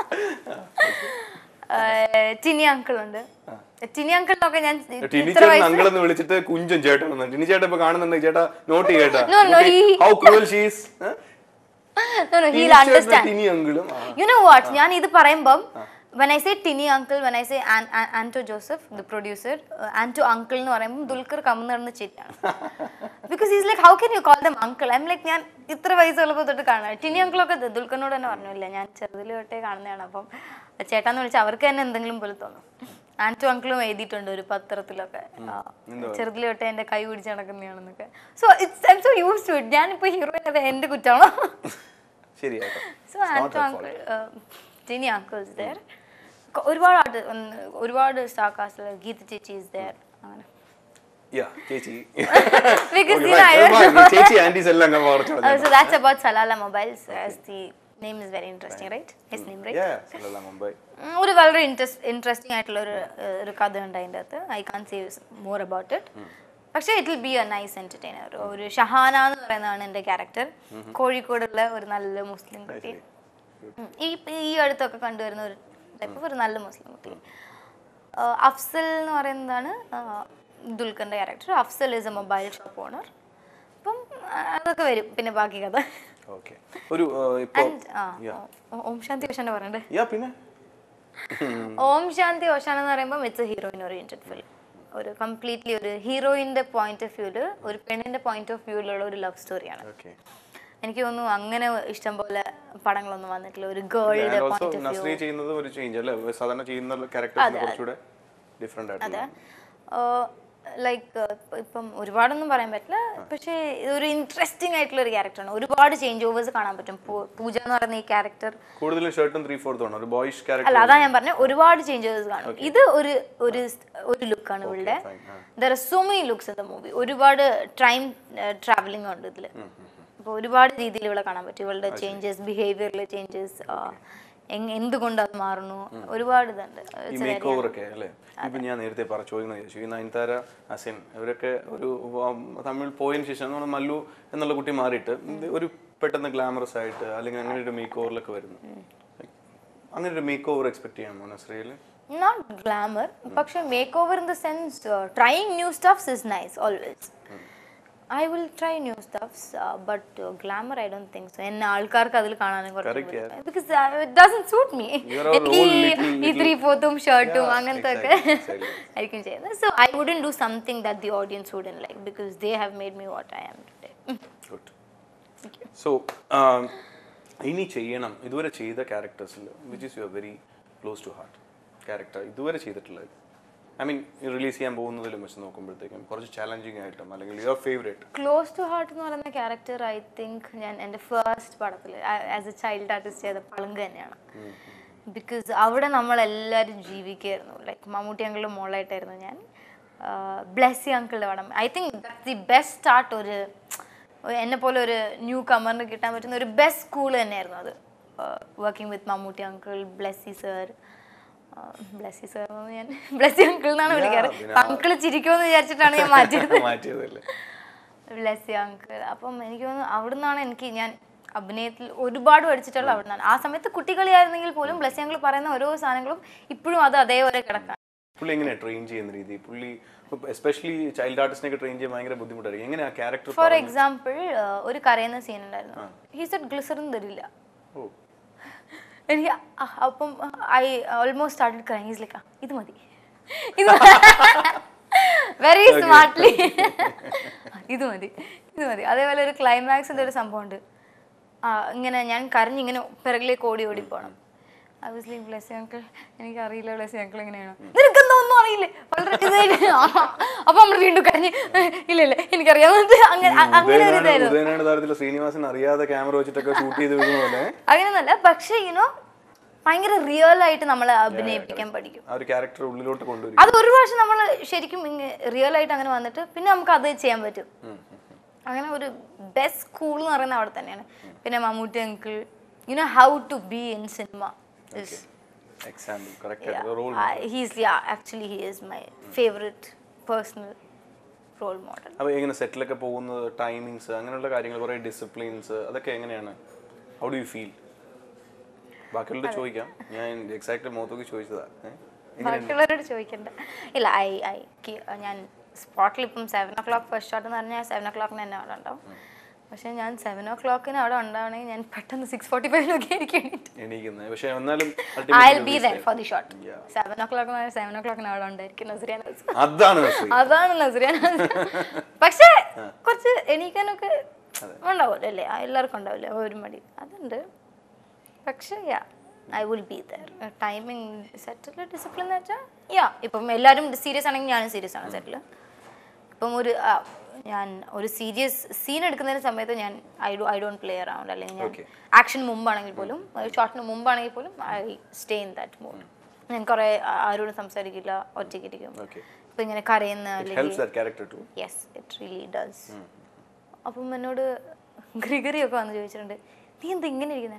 ടിനി അങ്കിൾ ഉണ്ട് ടിനി അങ്കിളിനൊക്കെ ഞാൻ ടിനി ഇത്ര ചേട്ടൻ വയസ്സ് അങ്കിളെന്ന് വിളിച്ചിട്ട് കുഞ്ചൻ ചേട്ടൻ എന്ന്. ടിനി ചേട്ടൻ ഇപ്പൊ കാണുന്നുണ്ടെങ്കിൽ ചേട്ടാ നോട്ട് ചെയ്യട്ടാ No, no, he- how cruel she's no, no, he'll understand. Tini അങ്കിളും You know what? ഞാൻ ഇത് പറയുമ്പം when I say Tini uncle when I say An- An- Anto Joseph the producer Anto uncle എന്ന് പറയുമ്പോൾ ദുൽഖർ കമ്മിന്ന് ചിറ്റാണ് because is like how can you call them uncle I'm like ഞാൻ ഇത്ര വയസ്സുള്ളപ്പോൾ തൊട്ട് കാണാം ടിനി അങ്കിളൊക്കെ ദുൽഖറിനോട് തന്നെ പറഞ്ഞില്ല ഞാൻ ചെറുതിൽ തൊട്ടേ കാണുന്നതാണ് അപ്പം ചേട്ടാന്ന് വിളിച്ചാൽ അവർക്ക് തന്നെ എന്തെങ്കിലും പോലെ തോന്നും ആന്റോ അങ്കിളും എഴുതിയിട്ടുണ്ട് ഒരു പത്രത്തിലൊക്കെ ആ, ചെറുതിൽ തൊട്ടേ എൻ്റെ കൈ പിടിച്ച് നടക്കുന്നതാണെന്നൊക്കെ so it's I'm so use to it ഞാനിപ്പോൾ ഹീറോയിൻ അത് എൻ്റെ കുറ്റമാണോ ശരിയാട്ടോ so Anto uncle Jini uncle is there ഒരുപാട് ആട്ട് ഒരുപാട് സ്റ്റാർ കാസ്റ്റിൽ ഗീത ചേച്ചി ഇസ് ദയർ അങ്ങനെ യാ ചേച്ചി Because, Okay, you know, I fine. don't Fine. ചേച്ചി ആന്റീസ് എല്ലാം അങ്ങ് പറിച്ചു Uh, so that's about Salala Mobiles as the name is very interesting, right? His name, right? യാ മുംബൈ ഉം, ഒരു വളരെ ഇൻട്രസ്റ്റിംഗ് ആയിട്ടുള്ള ഒരു uh, ഒരു കഥ ഉണ്ട് അതിൻ്റെ അകത്ത് I can say more about it പക്ഷേ it will be a nice entertainer ഒരു ഷഹാന എന്ന് പറയുന്നതാണ് എൻ്റെ ക്യാരക്ടർ കോഴിക്കോടുള്ള ഒരു നല്ല മുസ്ലിം കുട്ടി ഉം, ഈ ഈ അടുത്തൊക്കെ കണ്ടുവരുന്ന ഒരു ടൈപ്പ് ഒരു നല്ല മുസ്ലിം കുട്ടി Uh, അഫ്സൽ എന്ന് പറയുന്നതാണ് uh, ദുൽഖറിൻ്റെ character Afsal is a mobile shop owner അപ്പം ആ, അതൊക്കെ വരും പിന്നെ ബാക്കി കഥ ഓക്കെ ഒരു uh, ഇപ്പോ And, ആ, ഓ- ഓം ശാന്തി ഓശാന പറയണ്ടേ യാ പിന്നെ ഓം ശാന്തി ഓശാന എന്ന് പറയുമ്പോൾ it's a heroine oriented film ഒരു കംപ്ലീറ്റ്ലി ഒരു ഹീറോയിന്റെ പോയിന്റ് ഓഫ് വ്യൂല് ഒരു പെണ്ണിന്റെ പോയിന്റ് ഓഫ് വ്യൂലുള്ള ഒരു ലവ് സ്റ്റോറിയാണ് ഓക്കെ എനിക്ക് തോന്നുന്നു അങ്ങനെ ഇഷ്ടം പോലെ പടങ്ങളൊന്നും വന്നിട്ടില്ല ഒരു ഗേളുടെ also point of Nazri view ചെയ്യുന്നത് ഒരു ചേഞ്ച് അല്ലേ സാധാരണ ചെയ്യുന്ന ക്യാരക്ടേഴ്സ് കുറച്ചുകൂടെ ഡിഫറെന്റ് അതെ ആയിട്ട് ലൈക്ക് ഇപ്പം ഒരുപാടൊന്നും പറയാൻ പറ്റില്ല പക്ഷേ ഒരു ഇൻട്രസ്റ്റിംഗ് ആയിട്ടുള്ള ഒരു ക്യാരക്ടറാണ് ഒരുപാട് ചേഞ്ച് ഓവേഴ്സ് കാണാൻ പറ്റും പൂ- പൂജ എന്ന് പറയുന്ന ഈ ക്യാരക്ടർ കൂടുതലും ഷർട്ടും ത്രീ ഫോർത്തും ആണ് ഒരു ബോയിഷ് അല്ല ക്യാരക്ടർ അതാ ഞാൻ പറഞ്ഞ ഒരുപാട് ചേഞ്ചസ് കാണും ഇത് ഒരു ഒരു ഒരു ലുക്കാണ് ഇവളുടെ fine, ആ. There are so many looks in the movie ഒരുപാട് ടൈം ട്രാവലിംഗ് ഉണ്ട് ഇതിൽ അപ്പോൾ ഒരുപാട് രീതിയിൽ ഇവിടെ കാണാൻ പറ്റും ഇവളുടെ ചേഞ്ചസ് ബിഹേവിയറിലെ ചേഞ്ചസ് എന്തുകൊണ്ട് അത് മാറുന്നു ഒരുപാട് ഇതുണ്ട് ഈ മേക്ക് ഓവർ ഒക്കെ അല്ലേ ഇപ്പൊ ഞാൻ നേരത്തെ പറ ചോദിക്കുന്നത് ചോദിച്ചു ഈ നയൻതാര അസിൻ ഇവരൊക്കെ ഒരു ഉം, തമിഴ് പോയതിനു ശേഷം നമ്മുടെ മല്ലു എന്നുള്ള കുട്ടി മാറിയിട്ട് ഇത് ഒരു പെട്ടെന്ന് ഗ്ലാമറസ് ആയിട്ട് അല്ലെങ്കിൽ അങ്ങനെ ഒരു മേക്ക് ഓവറിലൊക്കെ വരുന്നു അങ്ങനെ ഒരു മേക്ക് ഓവർ എക്സ്പെക്ട് ചെയ്യാമോ നസ്രിയയിൽ നോട്ട് ഗ്ലാമർ പക്ഷെ make over in the sense trying new stuffs is nice always I will try new stuffs but glamour I don't think so എന്നെ ആൾക്കാർക്ക് അതിൽ കാണാനും Correct, yeah. കുറച്ച് because it doesn't suit me You are all എനിക്ക് ഈ- little- ഈ three ഫോർത്തും ഷർട്ടും Yeah, അങ്ങനത്തെ ഒക്കെ exactly, exactly. ആയിരിക്കും ചെയ്യുന്നത് so I wouldn't do something that the audience wouldn't like because they have made me what I am today good so ഇനി ചെയ്യണം ഇതുവരെ ചെയ്ത ക്യാരക്ടേഴ്സിൽ which is your very close to heart character ഇതുവരെ ചെയ്തിട്ടുള്ളത് I mean release ചെയ്യാൻ പോകുന്നതിലും വെച്ച് നോക്കുമ്പോഴത്തേക്കും കുറച്ച് ചാലഞ്ചിങ് ആയിട്ടും അല്ലെങ്കിൽ your favourite close to heart എന്ന് പറയുന്ന ക്യാരക്ടർ ഐ തിങ്ക് ഞാൻ എൻ്റെ ഫസ്റ്റ് പടത്തിൽ ആസ് എ ചൈൽഡ് ആർട്ടിസ്റ്റ് ചെയ്ത പളുങ്ക് തന്നെയാണ് ബിക്കോസ് അവിടെ നമ്മളെല്ലാവരും ജീവിക്കുകയായിരുന്നു ലൈക്ക് മമ്മൂട്ടി അങ്കിളുടെ മോളായിട്ടായിരുന്നു ഞാൻ ബ്ലെസ്സി അങ്കിളുടെ പടം I think the best start ഒരു എന്നെ പോലെ ഒരു ന്യൂ കമറിന് കിട്ടാൻ പറ്റുന്ന ഒരു ബെസ്റ്റ് സ്കൂൾ തന്നെയായിരുന്നു അത് working with Mammootty uncle Blessy sir Blessy sir ഞാൻ ബ്ലെസ്സി അങ്കിൾ എന്നാണ് വിളിക്കാറ് പിന്നെ അങ്കിൾ ചിരിക്കുമെന്ന് വിചാരിച്ചിട്ടാണ് ഞാൻ മാറ്റിയത് മാറ്റിയതല്ലേ ബ്ലെസ്സി അങ്കിൾ അപ്പം എനിക്ക് തോന്നുന്നു അവിടെ നിന്നാണ് എനിക്ക് ഞാൻ അഭിനയത്തിൽ ഒരുപാട് പഠിച്ചിട്ടുള്ള അവിടെ നിന്നാണ് ആ സമയത്ത് കുട്ടികളിയായിരുന്നെങ്കിൽ പോലും ബ്ലെസ്സി അങ്കിൾ പറയുന്ന ഓരോ സാധനങ്ങളും ഇപ്പോഴും അത് അതേപോലെ കിടക്കാം പുള്ളി എങ്ങനെയാ ട്രെയിൻ ചെയ്യുന്ന രീതി പുള്ളി എസ്പെഷ്യലി ചൈൽഡ് ആർട്ടിസ്റ്റിനൊക്കെ ട്രെയിൻ ചെയ്യാൻ ഭയങ്കര ബുദ്ധിമുട്ടായിരിക്കും എങ്ങനെയാ ക്യാരക്ടർ ഫോർ എക്സാമ്പിൾ ഒരു കരയുന്ന സീൻ ഉണ്ടായിരുന്നു ഹീ സെഡ് ഗ്ലിസറിൻ തരില്ല ഓ എനിക്ക് അ- അപ്പം I almost started crying is like ഇത് മതി ഇത് വെരി സ്മാർട്ട്ലി ഇത് മതി ഇത് മതി അതേപോലെ ഒരു ക്ലൈമാക്സിന്റെ ഒരു സംഭവമുണ്ട് ആ, ഇങ്ങനെ ഞാൻ കരഞ്ഞിങ്ങനെ പിറകിലേക്ക് ഓടി ഓടി പോകണം I was like Bless uncle എനിക്ക് അറിയില്ല ബ്ലെസ് അങ്കിൾ എങ്ങനെയാണ് നിനക്കെന്തോ ഒന്നും അറിയില്ലേ വളരെ ഇതായിട്ട് അപ്പൊ നമ്മൾ വീണ്ടും കരഞ്ഞ് ഇല്ല ഇല്ല എനിക്കറിയാവുന്നത് അങ്ങനെ അ- അങ്ങനെ ഒരു ഇതായിരുന്നു ഉദയനാട് താരത്തിലെ ശ്രീനിവാസൻ അറിയാതെ ക്യാമറ വെച്ചിട്ടൊക്കെ ഷൂട്ട് ചെയ്ത് വിടുന്ന പോലെ അങ്ങനെയൊന്നല്ല പക്ഷേ യുനോ ഭയങ്കര റിയൽ ആയിട്ട് നമ്മളെ അഭിനയിപ്പിക്കാൻ പഠിക്കും ആ ഒരു ക്യാരക്ടർ ഉള്ളിലോട്ട് കൊണ്ടുവരും അത് ഒരു പ്രാവശ്യം നമ്മൾ ശരിക്കും റിയൽ ആയിട്ട് അങ്ങനെ വന്നിട്ട് പിന്നെ നമുക്ക് അത് ചെയ്യാൻ പറ്റും അങ്ങനെ ഒരു ബെസ്റ്റ് സ്കൂൾ എന്ന് പറയുന്നത് അവിടെ തന്നെയാണ് പിന്നെ Mammootty uncle you know how to be in cinema example correct role he's actually he is my favourite personal role model അപ്പോൾ എങ്ങനെ സെറ്റിലൊക്കെ പോകുന്നത് ടൈമിങ്സ് അങ്ങനെയുള്ള കാര്യങ്ങൾ കുറേ ഡിസിപ്ലിൻസ് അതൊക്കെ എങ്ങനെയാണ് ഹൗ ഡു യു ഫീൽ ബാക്കിയുള്ളവരോട് ചോദിക്കാം ഞാൻ എക്സാക്ട് മുഖത്തൊക്കെ ചോദിച്ചതാ ഏ? ബാക്കിയുള്ളവരോട് ചോദിക്കണ്ട ഇല്ല ഐ ഐ ഞാൻ സ്പോട്ടിൽ ഇപ്പം seven o'clock first shot എന്ന് പറഞ്ഞാൽ സെവൻ ഒ ക്ലോക്കിന് തന്നെ അവിടെ ഉണ്ടാവും പക്ഷെ ഞാൻ സെവൻ ഒ ക്ലോക്കിന് അവിടെ ഉണ്ടാവണമെങ്കിൽ ഞാൻ പെട്ടെന്ന് സിക്സ് ഫോർട്ടി ഫൈവിലൊക്കെ ആയിരിക്കും എണീറ്റ് എണീക്കുന്നത് പക്ഷെ എന്നാലും I ultimately be you there stay. For the shot Yeah. Seven o'clock seven ഒ ക്ലോക്കിന് അവിടെ ഉണ്ടായിരിക്കും നസ്രിയാൻ അതാണ് നസ്രി. അതാണ് നസ്രിയാൻ പക്ഷേ കുറച്ച് എണീക്കാനൊക്കെ ഉണ്ടാവുമല്ലോ അല്ലേ ആ, എല്ലാവർക്കും ഉണ്ടാവില്ലേ ഒരു മടി അതുണ്ട് പക്ഷേ yeah I will be there timing സെറ്റിൽ ഡിസിപ്ലിൻ എന്ന് വെച്ചാൽ യാ ഇപ്പം എല്ലാവരും സീരിയസ് ആണെങ്കിൽ ഞാനും സീരിയസ് ആണ് സെറ്റിൽ ഇപ്പം ഒരു ആ, ഞാൻ ഒരു സീരിയസ് സീൻ എടുക്കുന്നതിന് സമയത്ത് ഞാൻ I do I don't play around അല്ലെങ്കിൽ ഞാൻ Okay. ആക്ഷൻ മുമ്പാണെങ്കിൽ പോലും ഷോട്ടിന് മുമ്പാണെങ്കിൽ പോലും I stay in that mood ഞാൻ കുറേ ആ- ആരോടും സംസാരിക്കില്ല ഒറ്റയ്ക്കിരിക്കും Okay. ഇപ്പം ഇങ്ങനെ കരയുന്ന It അല്ലെങ്കിൽ helps that character too. Yes it really does അപ്പം എന്നോട് ഗ്രിഗറി ഒക്കെ വന്ന് ചോദിച്ചിട്ടുണ്ട് നീ എന്താ ഇങ്ങനെ ഇരിക്കുന്നത്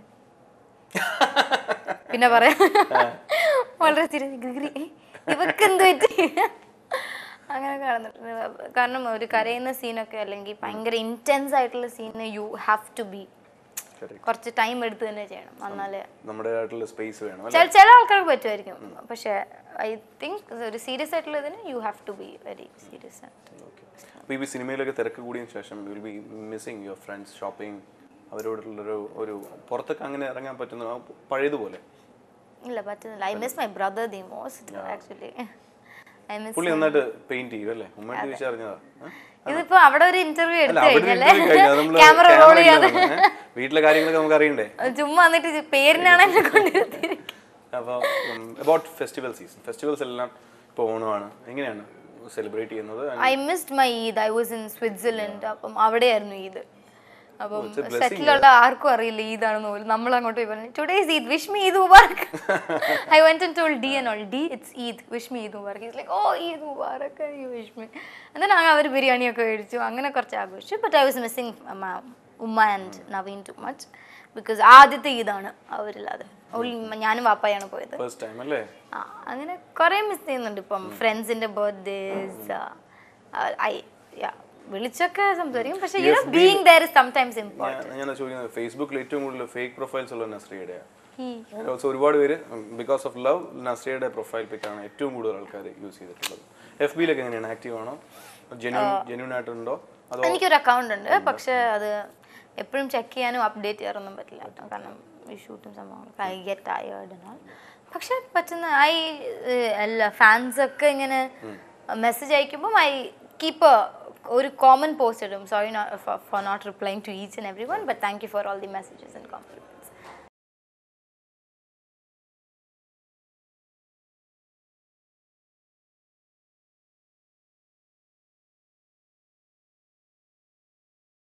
പിന്നെ പറയാം വളരെ സീരിയസ് ഗ്രിഗറി ഇവക്ക് എന്ത് പറ്റി അങ്ങനെ കാണുന്നുണ്ട് കാരണം ഒരു കരയുന്ന സീനൊക്കെ അല്ലെങ്കിൽ ഭയങ്കര ഇൻറ്റൻസ് ആയിട്ടുള്ള സീന് you have to be Correct. കുറച്ച് ടൈം എടുത്ത് തന്നെ ചെയ്യണം എന്നാലേ നമ്മുടെ ആയിട്ടുള്ള സ്പേസ് വേണം അല്ലേ ചില ചില ആൾക്കാർക്ക് പറ്റുമായിരിക്കും പക്ഷേ ഐ തിങ്ക് ഒരു സീരിയസ് ആയിട്ടുള്ള ഇതിന് you have to be very serious അപ്പോൾ ഈ സിനിമയിലൊക്കെ തിരക്ക് കൂടിയതിന് ശേഷം will be missing your friends shopping അവരോടുള്ളൊരു ഒരു പുറത്തൊക്കെ അങ്ങനെ ഇറങ്ങാൻ പറ്റുന്ന ആ പഴയതുപോലെ ഇല്ല പറ്റുന്നില്ല I miss my brother the most actually I miss പുള്ളി നന്നായിട്ട് പെയിന്റ് ചെയ്യും അല്ലേ ഉമ്മ ചോദിച്ചറിഞ്ഞതാ ഇതിപ്പോ അവിടെ ഒരു ഇന്റർവ്യൂ അല്ല എടുത്തു അവിടെ കഴിഞ്ഞാലേ interview കഴിഞ്ഞു. അത് നമ്മള് ക്യാമറ camera റോൾ ഇല്ലാതെ ചെയ്യാതെ ഏ? വീട്ടിലെ കാര്യങ്ങളൊക്കെ നമുക്ക് അറിയണ്ടേ ചുമ്മാ വന്നിട്ട് പേരിനാണ് എന്നെ കൊണ്ടിരുത്തിയിരിക്കുന്നത് അപ്പോൾ അബൌട്ട് ഫെസ്റ്റിവൽ സീസൺ ഫെസ്റ്റിവൽസ് എല്ലാം ഇപ്പോൾ ഓണമാണ് എങ്ങനെയാണ് സെലിബ്രേറ്റ് ചെയ്യുന്നത് I missed my Eid I was in Switzerland അപ്പം അവിടെയായിരുന്നു ഈദ് അപ്പം it's a blessing, സെറ്റിലുള്ള ആർക്കും അറിയില്ല ഈദാണെന്ന് പോലും നമ്മൾ അങ്ങോട്ട് പോയി പറഞ്ഞു today is Eid wish me Eid Mubarak I went and told the and all the it's Eid wish me Eid Mubarak it's like oh Eid Mubarak you wish me എന്നിട്ട് അങ്ങ് അവർ ബിരിയാണിയൊക്കെ കഴിച്ചു അങ്ങനെ കുറച്ച് ആഘോഷിച്ചു ബട്ട് ഐ വാസ് മിസ്സിങ് ഉമ്മ and Naveen too much because ആദ്യത്തെ ഈദാണ് അവരില്ലാതെ Only ഞാനും വാപ്പായാണ് പോയത് ഫസ്റ്റ് ടൈം അല്ലേ ആ, അങ്ങനെ കുറേ മിസ് ചെയ്യുന്നുണ്ട് ഇപ്പം ഫ്രണ്ട്സിന്റെ ബർത്ത്ഡേസ് ഐ വിളിച്ചൊക്കെ സംസാരിക്കും പക്ഷേ you know being there is sometimes important ഞാൻ ഞാൻ ചോദിക്കുന്നത് ഫേസ്ബുക്കിൽ ഏറ്റവും കൂടുതൽ ഫേക്ക് പ്രൊഫൈൽസ് ഉള്ള നസ്രിയുടെയാണ് ഓൾസോ ഒരുപാട് പേര് ബിക്കോസ് ഓഫ് ലവ് നസ്രിയുടെ പ്രൊഫൈൽ പിക്കാണ് ഏറ്റവും കൂടുതൽ ആൾക്കാർ യൂസ് ചെയ്തിട്ടുള്ളത് എഫ് ബിയിലൊക്കെ എങ്ങനെയാണ് ആക്റ്റീവ് ആണോ ജെന്യൂൻ ജെന്യൂൻ ആയിട്ടുണ്ടോ അതോ എനിക്കൊരു അക്കൗണ്ട് ഉണ്ട് പക്ഷെ അത് എപ്പോഴും ചെക്ക് ചെയ്യാനും അപ്ഡേറ്റ് ചെയ്യാറൊന്നും പറ്റില്ല കേട്ടോ കാരണം ഈ ഷൂട്ടും സംഭവങ്ങളൊക്കെ ഐ ഗെറ്റ് ടയേർഡ് എന്നാൽ പക്ഷെ പറ്റുന്ന ഐ എല്ലാ ഫാൻസ് ഒക്കെ ഇങ്ങനെ മെസ്സേജ് അയക്കുമ്പം ഐ കീപ്പ് ഒരു കോമൺ പോസ്റ്റ് ഇടും sorry for not replying to each and every one but thank you for all the messages and complement